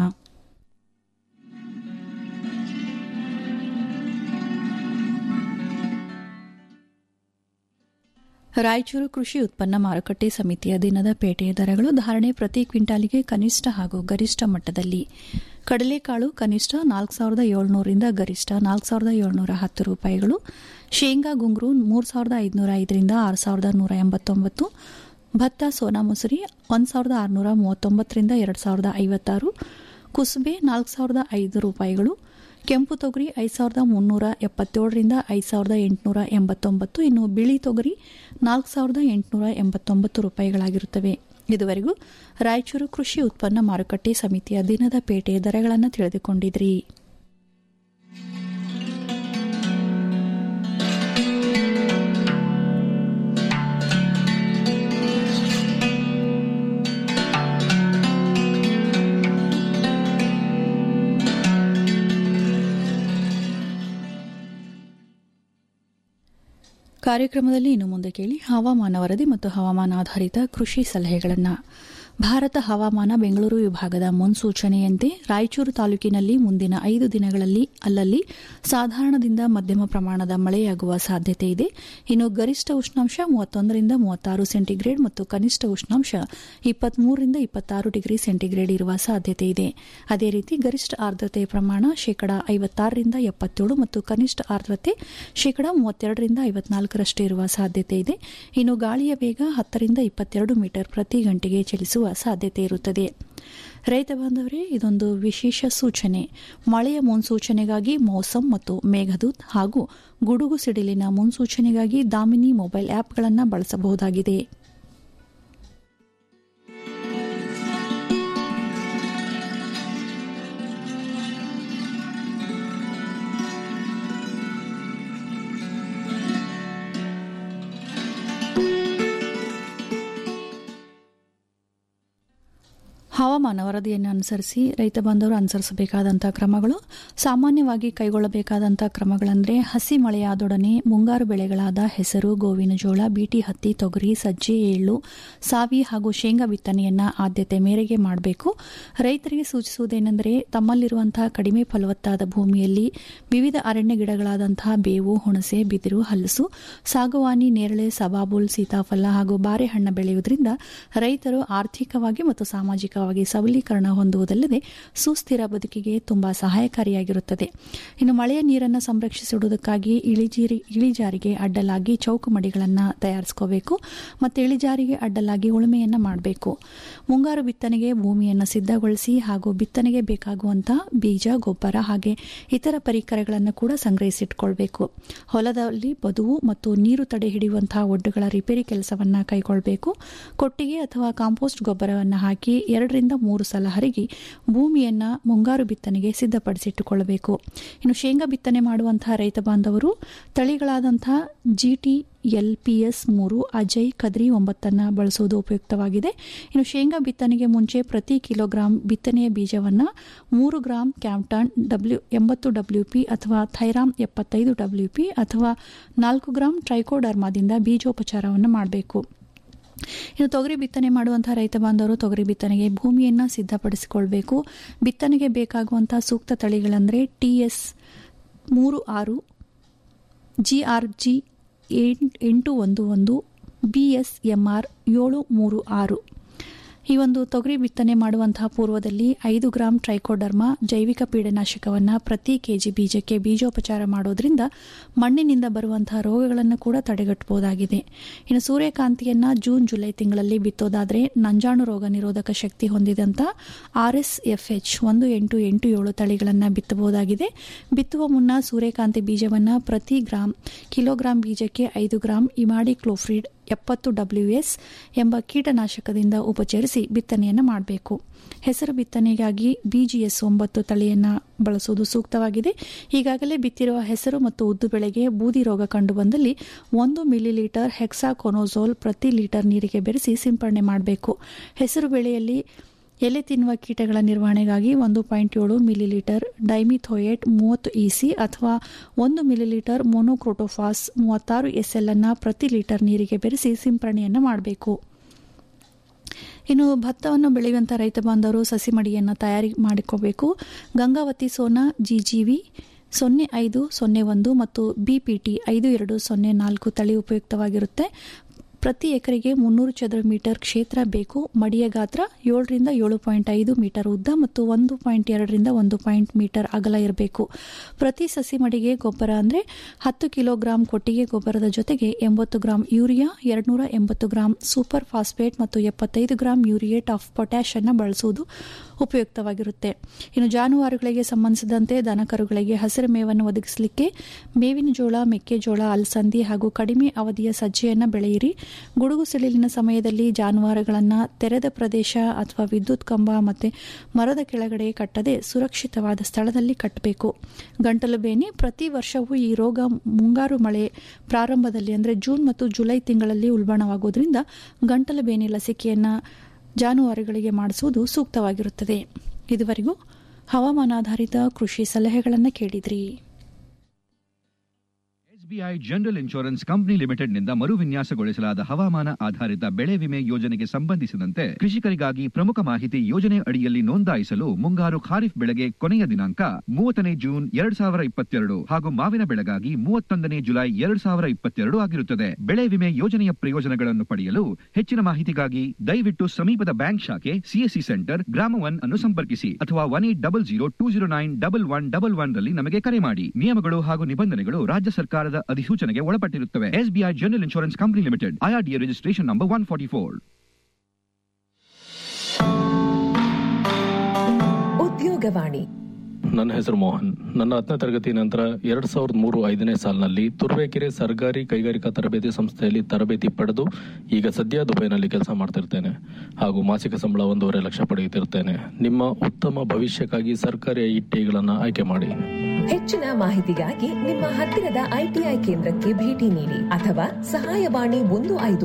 ರಾಯಚೂರು ಕೃಷಿ ಉತ್ಪನ್ನ ಮಾರುಕಟ್ಟೆ ಸಮಿತಿಯ ದಿನದ ಪೇಟೆಯ ದರಗಳು ಧಾರಣೆ ಪ್ರತಿ ಕ್ವಿಂಟಾಲಿಗೆ ಕನಿಷ್ಠ ಹಾಗೂ ಗರಿಷ್ಠ ಮಟ್ಟದಲ್ಲಿ ಕಡಲೆಕಾಳು ಕನಿಷ್ಠ ನಾಲ್ಕು ಸಾವಿರದ ಏಳ್ನೂರಿಂದ ಗರಿಷ್ಠ ನಾಲ್ಕು ಸಾವಿರದ ಏಳ್ನೂರ ಹತ್ತು ರೂಪಾಯಿಗಳು ಶೇಂಗಾ ಗುಂಗ್ರು ಮೂರು ಸಾವಿರದ ಐದುನೂರ ಐದರಿಂದ ಆರು ಸಾವಿರದ ನೂರ ಎಂಬತ್ತೊಂಬತ್ತು ಭತ್ತ ಸೋನಾ ಮಸೂರಿ ಒಂದು ಸಾವಿರದ ಆರುನೂರ ಮೂವತ್ತೊಂಬತ್ತರಿಂದ ಎರಡು ಸಾವಿರದ ಐವತ್ತಾರು ಕುಸುಬೆ ನಾಲ್ಕು ಸಾವಿರದ ಐದು ರೂಪಾಯಿಗಳು ಕೆಂಪು ತೊಗರಿ ಐದು ಸಾವಿರದ ಮುನ್ನೂರ ಎಪ್ಪತ್ತೇಳರಿಂದ ಐದು ಸಾವಿರದ ಎಂಟುನೂರ ಎಂಬತ್ತೊಂಬತ್ತು ಇನ್ನು ಬಿಳಿ ತೊಗರಿ ನಾಲ್ಕು ಸಾವಿರದ ಎಂಟುನೂರ ಎಂಬತ್ತೊಂಬತ್ತು ರೂಪಾಯಿಗಳಾಗಿರುತ್ತವೆ ಇದುವರೆಗೂ ರಾಯಚೂರು ಕೃಷಿ ಉತ್ಪನ್ನ ಮಾರುಕಟ್ಟೆ ಸಮಿತಿಯ ದಿನದ ಪೇಟೆ ದರಗಳನ್ನು ತಿಳಿದುಕೊಂಡಿದ್ರಿ ಕಾರ್ಯಕ್ರಮದಲ್ಲಿ ಇನ್ನು ಮುಂದೆ ಕೇಳಿ ಹವಾಮಾನ ವರದಿ ಮತ್ತು ಹವಾಮಾನ ಆಧಾರಿತ ಕೃಷಿ ಸಲಹೆಗಳನ್ನು ಭಾರತ ಹವಾಮಾನ ಬೆಂಗಳೂರು ವಿಭಾಗದ ಮುನ್ಸೂಚನೆಯಂತೆ ರಾಯಚೂರು ತಾಲೂಕಿನಲ್ಲಿ ಮುಂದಿನ ಐದು ದಿನಗಳಲ್ಲಿ ಅಲ್ಲಲ್ಲಿ ಸಾಧಾರಣದಿಂದ ಮಧ್ಯಮ ಪ್ರಮಾಣದ ಮಳೆಯಾಗುವ ಸಾಧ್ಯತೆ ಇದೆ ಇನ್ನು ಗರಿಷ್ಠ ಉಷ್ಣಾಂಶ ಮೂವತ್ತೊಂದರಿಂದ ಮೂವತ್ತಾರು ಸೆಂಟಿಗ್ರೇಡ್ ಮತ್ತು ಕನಿಷ್ಠ ಉಷ್ಣಾಂಶ ಇಪ್ಪತ್ಮೂರರಿಂದ ಇಪ್ಪತ್ತಾರು ಡಿಗ್ರಿ ಸೆಂಟಿಗ್ರೇಡ್ ಇರುವ ಸಾಧ್ಯತೆ ಇದೆ ಅದೇ ರೀತಿ ಗರಿಷ್ಠ ಆರ್ದ್ರತೆ ಪ್ರಮಾಣ ಶೇಕಡಾ ಐವತ್ತಾರರಿಂದ ಎಪ್ಪತ್ತೇಳು ಮತ್ತು ಕನಿಷ್ಠ ಆರ್ದ್ರತೆ ಶೇಕಡಾ ಮೂವತ್ತೆರಡರಿಂದ ಐವತ್ನಾಲ್ಕರಷ್ಟು ಇರುವ ಸಾಧ್ಯತೆ ಇದೆ ಇನ್ನು ಗಾಳಿಯ ವೇಗ ಹತ್ತರಿಂದ ಇಪ್ಪತ್ತೆರಡು ಮೀಟರ್ ಪ್ರತಿ ಗಂಟೆಗೆ ಚಲಿಸುವ ಸಾಧ್ಯತೆ ಇರುತ್ತದೆ ರೈತ ಬಾಂಧವರೇ ಇದೊಂದು ವಿಶೇಷ ಸೂಚನೆ ಮಳೆಯ ಮುನ್ಸೂಚನೆಗಾಗಿ ಮೌಸಮ್ ಮತ್ತು ಮೇಘದೂತ್ ಹಾಗೂ ಗುಡುಗು ಸಿಡಿಲಿನ ಮುನ್ಸೂಚನೆಗಾಗಿ ದಾಮಿನಿ ಮೊಬೈಲ್ ಆಪ್ಗಳನ್ನು ಬಳಸಬಹುದಾಗಿದೆ ಹವಾಮಾನ ವರದಿಯನ್ನು ಅನುಸರಿಸಿ ರೈತ ಬಾಂಧವರು ಅನುಸರಿಸಬೇಕಾದಂಥ ಕ್ರಮಗಳು ಸಾಮಾನ್ಯವಾಗಿ ಕೈಗೊಳ್ಳಬೇಕಾದಂಥ ಕ್ರಮಗಳೆಂದರೆ ಹಸಿ ಮಳೆಯಾದೊಡನೆ ಮುಂಗಾರು ಬೆಳೆಗಳಾದ ಹೆಸರು ಗೋವಿನ ಜೋಳ ಬೀಟಿ ಹತ್ತಿ ತೊಗರಿ ಸಜ್ಜೆ ಎಳ್ಳು ಸಾವಿ ಹಾಗೂ ಶೇಂಗಾ ಬಿತ್ತನೆಯನ್ನ ಆದ್ಯತೆ ಮೇರೆಗೆ ಮಾಡಬೇಕು ರೈತರಿಗೆ ಸೂಚಿಸುವುದೇನೆಂದರೆ ತಮ್ಮಲ್ಲಿರುವಂತಹ ಕಡಿಮೆ ಫಲವತ್ತಾದ ಭೂಮಿಯಲ್ಲಿ ವಿವಿಧ ಅರಣ್ಯ ಗಿಡಗಳಾದಂತಹ ಬೇವು ಹುಣಸೆ ಬಿದಿರು ಹಲಸು ಸಾಗುವಾನಿ ನೇರಳೆ ಸಬಾಬುಲ್ ಸೀತಾಫಲ ಹಾಗೂ ಬಾರೆಹಣ್ಣ ಬೆಳೆಯುವುದರಿಂದ ರೈತರು ಆರ್ಥಿಕವಾಗಿ ಮತ್ತು ಸಾಮಾಜಿಕವಾಗಿ ಸಬಲೀಕರಣ ಹೊಂದುವುದಲ್ಲದೆ ಸುಸ್ಥಿರ ಬದುಕಿಗೆ ತುಂಬಾ ಸಹಾಯಕಾರಿಯಾಗಿರುತ್ತದೆ ಇನ್ನು ಮಳೆಯ ನೀರನ್ನು ಸಂರಕ್ಷಿಸಿಡುವುದಕ್ಕಾಗಿ ಇಳಿಜೀರಿ ಇಳಿಜಾರಿಗೆ ಅಡ್ಡಲಾಗಿ ಚೌಕು ಮಡಿಗಳನ್ನು ತಯಾರಿಸಿಕೋಬೇಕು ಮತ್ತು ಇಳಿಜಾರಿಗೆ ಅಡ್ಡಲಾಗಿ ಉಳುಮೆಯನ್ನು ಮಾಡಬೇಕು ಮುಂಗಾರು ಬಿತ್ತನೆಗೆ ಭೂಮಿಯನ್ನು ಸಿದ್ಧಗೊಳಿಸಿ ಹಾಗೂ ಬಿತ್ತನೆಗೆ ಬೇಕಾಗುವಂತಹ ಬೀಜ ಗೊಬ್ಬರ ಹಾಗೆ ಇತರ ಪರಿಕರಗಳನ್ನು ಕೂಡ ಸಂಗ್ರಹಿಸಿಟ್ಕೊಳ್ಬೇಕು ಹೊಲದಲ್ಲಿ ಬದುವು ಮತ್ತು ನೀರು ತಡೆ ಹಿಡಿಯುವಂತಹ ಒಡ್ಡುಗಳ ರಿಪೇರಿ ಕೆಲಸವನ್ನು ಕೈಗೊಳ್ಳಬೇಕು ಕೊಟ್ಟಿಗೆ ಅಥವಾ ಕಾಂಪೋಸ್ಟ್ ಗೊಬ್ಬರವನ್ನು ಹಾಕಿ ಎರಡರಿಂದ ಮೂರು ಸಲ ಹರಿಗಿ ಭೂಮಿಯನ್ನ ಮುಂಗಾರು ಬಿತ್ತನೆಗೆ ಸಿದ್ಧಪಡಿಸಿಟ್ಟುಕೊಳ್ಳಬೇಕು ಇನ್ನು ಶೇಂಗಾ ಬಿತ್ತನೆ ಮಾಡುವಂತಹ ರೈತ ಬಾಂಧವರು ತಳಿಗಳಾದಂತಹ ಜಿಟಿ ಎಲ್ಪಿಎಸ್ ಮೂರು ಅಜಯ್ ಕದ್ರಿ ಒಂಬತ್ತನ್ನು ಬಳಸುವುದು ಉಪಯುಕ್ತವಾಗಿದೆ ಇನ್ನು ಶೇಂಗಾ ಬಿತ್ತನೆಗೆ ಮುಂಚೆ ಪ್ರತಿ ಕಿಲೋಗ್ರಾಂ ಬಿತ್ತನೆಯ ಬೀಜವನ್ನು ಮೂರು ಗ್ರಾಂ ಕ್ಯಾಮ್ಟಾನ್ ಡಬ್ಲ್ಯೂ ಎಂಬತ್ತು ಡಬ್ಲ್ಯೂಪಿ ಅಥವಾ ಥೈರಾಮ್ ಎಪ್ಪತ್ತೈದು ಡಬ್ಲ್ಯೂಪಿ ಅಥವಾ ನಾಲ್ಕು ಗ್ರಾಂ ಟ್ರೈಕೋಡರ್ಮಾದಿಂದ ಬೀಜೋಪಚಾರವನ್ನು ಮಾಡಬೇಕು ಇನ್ನು ತೊಗರಿ ಬಿತ್ತನೆ ಮಾಡುವಂತಹ ರೈತ ಬಾಂಧವರು ತೊಗರಿ ಬಿತ್ತನೆಗೆ ಭೂಮಿಯನ್ನು ಸಿದ್ಧಪಡಿಸಿಕೊಳ್ಬೇಕು ಬಿತ್ತನೆಗೆ ಬೇಕಾಗುವಂತಹ ಸೂಕ್ತ ತಳಿಗಳಂದರೆ ಟಿಎಸ್ ಮೂರು ಆರು ಜಿಆರ್ಜಿ ಎಂಟು ಒಂದು ಒಂದು ಬಿಎಸ್ಎಂಆರ್ ಏಳು ಮೂರು ಆರು ಈ ಒಂದು ತೊಗರಿ ಬಿತ್ತನೆ ಮಾಡುವಂತಹ ಪೂರ್ವದಲ್ಲಿ ಐದು ಗ್ರಾಂ ಟ್ರೈಕೋಡರ್ಮ ಜೈವಿಕ ಪೀಡನಾಶಕವನ್ನು ಪ್ರತಿ ಕೆಜಿ ಬೀಜಕ್ಕೆ ಬೀಜೋಪಚಾರ ಮಾಡೋದ್ರಿಂದ ಮಣ್ಣಿನಿಂದ ಬರುವಂತಹ ರೋಗಗಳನ್ನು ಕೂಡ ತಡೆಗಟ್ಟಬಹುದಾಗಿದೆ ಇನ್ನು ಸೂರ್ಯಕಾಂತಿಯನ್ನ ಜೂನ್ ಜುಲೈ ತಿಂಗಳಲ್ಲಿ ಬಿತ್ತೋದಾದರೆ ನಂಜಾಣು ರೋಗ ನಿರೋಧಕ ಶಕ್ತಿ ಹೊಂದಿದಂಥ ಆರ್ಎಸ್ಎಫ್ಎಚ್ ಒಂದು ಎಂಟು ಎಂಟು ಏಳು ತಳಿಗಳನ್ನು ಬಿತ್ತಬಹುದಾಗಿದೆ ಬಿತ್ತುವ ಮುನ್ನ ಸೂರ್ಯಕಾಂತಿ ಬೀಜವನ್ನು ಪ್ರತಿ ಗ್ರಾಂ ಕಿಲೋಗ್ರಾಂ ಬೀಜಕ್ಕೆ ಐದು ಗ್ರಾಂ ಇಮಾಡಿ ಕ್ಲೋಫ್ರಿಡ್ ಎಪ್ಪತ್ತು ಡಬ್ಲ್ಯೂಎಸ್ ಎಂಬ ಕೀಟನಾಶಕದಿಂದ ಉಪಚರಿಸಿ ಬಿತ್ತನೆಯನ್ನು ಮಾಡಬೇಕು ಹೆಸರು ಬಿತ್ತನೆಗಾಗಿ ಬಿಜಿಎಸ್ ಒಂಬತ್ತು ತಳಿಯನ್ನು ಬಳಸುವುದು ಸೂಕ್ತವಾಗಿದೆ ಈಗಾಗಲೇ ಬಿತ್ತಿರುವ ಹೆಸರು ಮತ್ತು ಉದ್ದು ಬೆಳೆಗೆ ಬೂದಿ ರೋಗ ಕಂಡುಬಂದಲ್ಲಿ ಒಂದು ಮಿಲಿಲೀಟರ್ ಹೆಕ್ಸಾಕೊನೋಝೋಲ್ ಪ್ರತಿ ಲೀಟರ್ ನೀರಿಗೆ ಬೆರೆಸಿ ಸಿಂಪಡಣೆ ಮಾಡಬೇಕು ಹೆಸರು ಬೆಳೆಯಲ್ಲಿ ಎಲೆ ತಿನ್ನುವ ಕೀಟಗಳ ನಿರ್ವಹಣೆಗಾಗಿ ಒಂದು ಪಾಯಿಂಟ್ ಏಳು ಮಿಲಿಲೀಟರ್ ಡೈಮಿಥೋಯೇಟ್ ಮೂವತ್ತು ಇಸಿ ಅಥವಾ ಒಂದು ಮಿಲಿಲೀಟರ್ ಮೊನೋಕ್ರೋಟೋಫಾಸ್ ಮೂವತ್ತಾರು ಎಸ್ಎಲ್ ಅನ್ನು ಪ್ರತಿ ಲೀಟರ್ ನೀರಿಗೆ ಬೆರೆಸಿ ಸಿಂಪರಣೆಯನ್ನು ಮಾಡಬೇಕು ಇನ್ನು ಭತ್ತವನ್ನು ಬೆಳೆಯುವಂಥ ರೈತ ಬಾಂಧವರು ಸಸಿ ಮಡಿಯನ್ನು ತಯಾರಿ ಮಾಡಿಕೋಬೇಕು ಗಂಗಾವತಿ ಸೋನಾ ಜಿಜಿವಿ ಸೊನ್ನೆ ಐದು ಸೊನ್ನೆ ಒಂದು ಮತ್ತು ಬಿಪಿಟಿ ಐದು ಎರಡು ಸೊನ್ನೆ ನಾಲ್ಕು ತಳಿ ಉಪಯುಕ್ತವಾಗಿರುತ್ತೆ ಪ್ರತಿ ಎಕರೆಗೆ ಮುನ್ನೂರು ಚದರ ಮೀಟರ್ ಕ್ಷೇತ್ರ ಬೇಕು ಮಡಿಯ ಗಾತ್ರ ಏಳರಿಂದ ಏಳು ಪಾಯಿಂಟ್ ಐದು ಮೀಟರ್ ಉದ್ದ ಮತ್ತು ಒಂದು ಪಾಯಿಂಟ್ ಎರಡರಿಂದ ಒಂದು ಪಾಯಿಂಟ್ ಮೀಟರ್ ಅಗಲ ಇರಬೇಕು ಪ್ರತಿ ಸಸಿ ಮಡಿಗೆ ಗೊಬ್ಬರ ಅಂದರೆ ಹತ್ತು ಕಿಲೋಗ್ರಾಂ ಕೊಟ್ಟಿಗೆ ಗೊಬ್ಬರದ ಜೊತೆಗೆ ಎಂಬತ್ತು ಗ್ರಾಂ ಯೂರಿಯಾ ಎರಡ್ನೂರ ಎಂಬತ್ತು ಗ್ರಾಂ ಸೂಪರ್ ಫಾಸ್ಫೇಟ್ ಮತ್ತು ಎಪ್ಪತ್ತೈದು ಗ್ರಾಂ ಯೂರಿಯೇಟ್ ಆಫ್ ಪೊಟ್ಯಾಶ್ ಅನ್ನು ಬಳಸುವುದು ಉಪಯುಕ್ತವಾಗಿರುತ್ತೆ ಇನ್ನು ಜಾನುವಾರುಗಳಿಗೆ ಸಂಬಂಧಿಸಿದಂತೆ ದನಕರುಗಳಿಗೆ ಹಸಿರು ಮೇವನ್ನು ಒದಗಿಸಲಿಕ್ಕೆ ಮೇವಿನ ಜೋಳ ಮೆಕ್ಕೆಜೋಳ ಅಲಸಂದಿ ಹಾಗೂ ಕಡಿಮೆ ಅವಧಿಯ ಸಜ್ಜೆಯನ್ನು ಬೆಳೆಯಿರಿ ಗುಡುಗು ಸಿಡಿಲಿನ ಸಮಯದಲ್ಲಿ ಜಾನುವಾರುಗಳನ್ನು ತೆರೆದ ಪ್ರದೇಶ ಅಥವಾ ವಿದ್ಯುತ್ ಕಂಬ ಮತ್ತು ಮರದ ಕೆಳಗಡೆ ಕಟ್ಟದೆ ಸುರಕ್ಷಿತವಾದ ಸ್ಥಳದಲ್ಲಿ ಕಟ್ಟಬೇಕು ಗಂಟಲು ಬೇನೆ ಪ್ರತಿ ವರ್ಷವೂ ಈ ರೋಗ ಮುಂಗಾರು ಮಳೆ ಪ್ರಾರಂಭದಲ್ಲಿ ಅಂದರೆ ಜೂನ್ ಮತ್ತು ಜುಲೈ ತಿಂಗಳಲ್ಲಿ ಉಲ್ಬಣವಾಗುವುದರಿಂದ ಗಂಟಲು ಬೇನೆ ಲಸಿಕೆಯನ್ನು ಜಾನುವಾರುಗಳಿಗೆ ಮಾಡಿಸುವುದು ಸೂಕ್ತವಾಗಿರುತ್ತದೆ ಇದುವರೆಗೂ ಹವಾಮಾನಾಧಾರಿತ ಕೃಷಿ ಸಲಹೆಗಳನ್ನು ಕೇಳಿದ್ರಿ ಎಸ್ಬಿಐ ಜನರಲ್ ಇನ್ಶೂರೆನ್ಸ್ ಕಂಪನಿ ಲಿಮಿಟೆಡ್ನಿಂದ ಮರುವಿನ್ಯಾಸಗೊಳಿಸಲಾದ ಹವಾಮಾನ ಆಧಾರಿತ ಬೆಳೆ ವಿಮೆ ಯೋಜನೆಗೆ ಸಂಬಂಧಿಸಿದಂತೆ ಕೃಷಿಕರಿಗಾಗಿ ಪ್ರಮುಖ ಮಾಹಿತಿ ಯೋಜನೆ ಅಡಿಯಲ್ಲಿ ನೋಂದಾಯಿಸಲು ಮುಂಗಾರು ಖಾರಿಫ್ ಬೆಳೆಗೆ ಕೊನೆಯ ದಿನಾಂಕ ಮೂವತ್ತನೇ ಜೂನ್ ಎರಡ್ ಸಾವಿರ ಇಪ್ಪತ್ತೆರಡು ಹಾಗೂ ಮಾವಿನ ಬೆಳೆಗಾಗಿ ಮೂವತ್ತೊಂದನೇ ಜುಲೈ ಎರಡ್ ಸಾವಿರ ಇಪ್ಪತ್ತೆರಡು ಆಗಿರುತ್ತದೆ ಬೆಳೆ ವಿಮೆ ಯೋಜನೆಯ ಪ್ರಯೋಜನಗಳನ್ನು ಪಡೆಯಲು ಹೆಚ್ಚಿನ ಮಾಹಿತಿಗಾಗಿ ದಯವಿಟ್ಟು ಸಮೀಪದ ಬ್ಯಾಂಕ್ ಶಾಖೆ ಸಿಎಸ್ಸಿ ಸೆಂಟರ್ ಗ್ರಾಮ ಒನ್ ಅನ್ನು ಸಂಪರ್ಕಿಸಿ ಅಥವಾ one eight double zero two zero nine double one double one ರಲ್ಲಿ ನಮಗೆ ಕರೆ ಮಾಡಿ ನಿಯಮಗಳು ಹಾಗೂ ನಿಬಂಧನೆಗಳು ರಾಜ್ಯ ಸರ್ಕಾರದ ಅಧಿಸೂಚನೆಗೆ ಒಳಪಟ್ಟಿರುತ್ತವೆ SBI general insurance company limited IRDA registration number one forty four ಉದ್ಯೋಗವಾಣಿ ನನ್ನ ಹೆಸರು ಮೋಹನ್ ನನ್ನ ಹತ್ತನೇ ತರಗತಿ ನಂತರ ಎರಡ್ ಸಾವಿರದ ಮೂರು ಐದನೇ ಸಾಲಿನಲ್ಲಿ ತುರುವೇಕೆರೆ ಸರ್ಕಾರಿ ಕೈಗಾರಿಕಾ ತರಬೇತಿ ಸಂಸ್ಥೆಯಲ್ಲಿ ತರಬೇತಿ ಪಡೆದು ಈಗ ಸದ್ಯ ದುಬೈನಲ್ಲಿ ಕೆಲಸ ಮಾಡ್ತಿರ್ತೇನೆ ಹಾಗೂ ಮಾಸಿಕ ಸಂಬಳ ಒಂದೂವರೆ ಲಕ್ಷ ಪಡೆಯುತ್ತಿರ್ತೇನೆ ನಿಮ್ಮ ಉತ್ತಮ ಭವಿಷ್ಯಕ್ಕಾಗಿ ಸರ್ಕಾರಿ ಐಟಿಗಳನ್ನು ಆಯ್ಕೆ ಮಾಡಿ ಹೆಚ್ಚಿನ ಮಾಹಿತಿಗಾಗಿ ನಿಮ್ಮ ಹತ್ತಿರದ ಐಟಿಐ ಕೇಂದ್ರಕ್ಕೆ ಭೇಟಿ ನೀಡಿ ಅಥವಾ ಸಹಾಯವಾಣಿ ಒಂದು ಐದು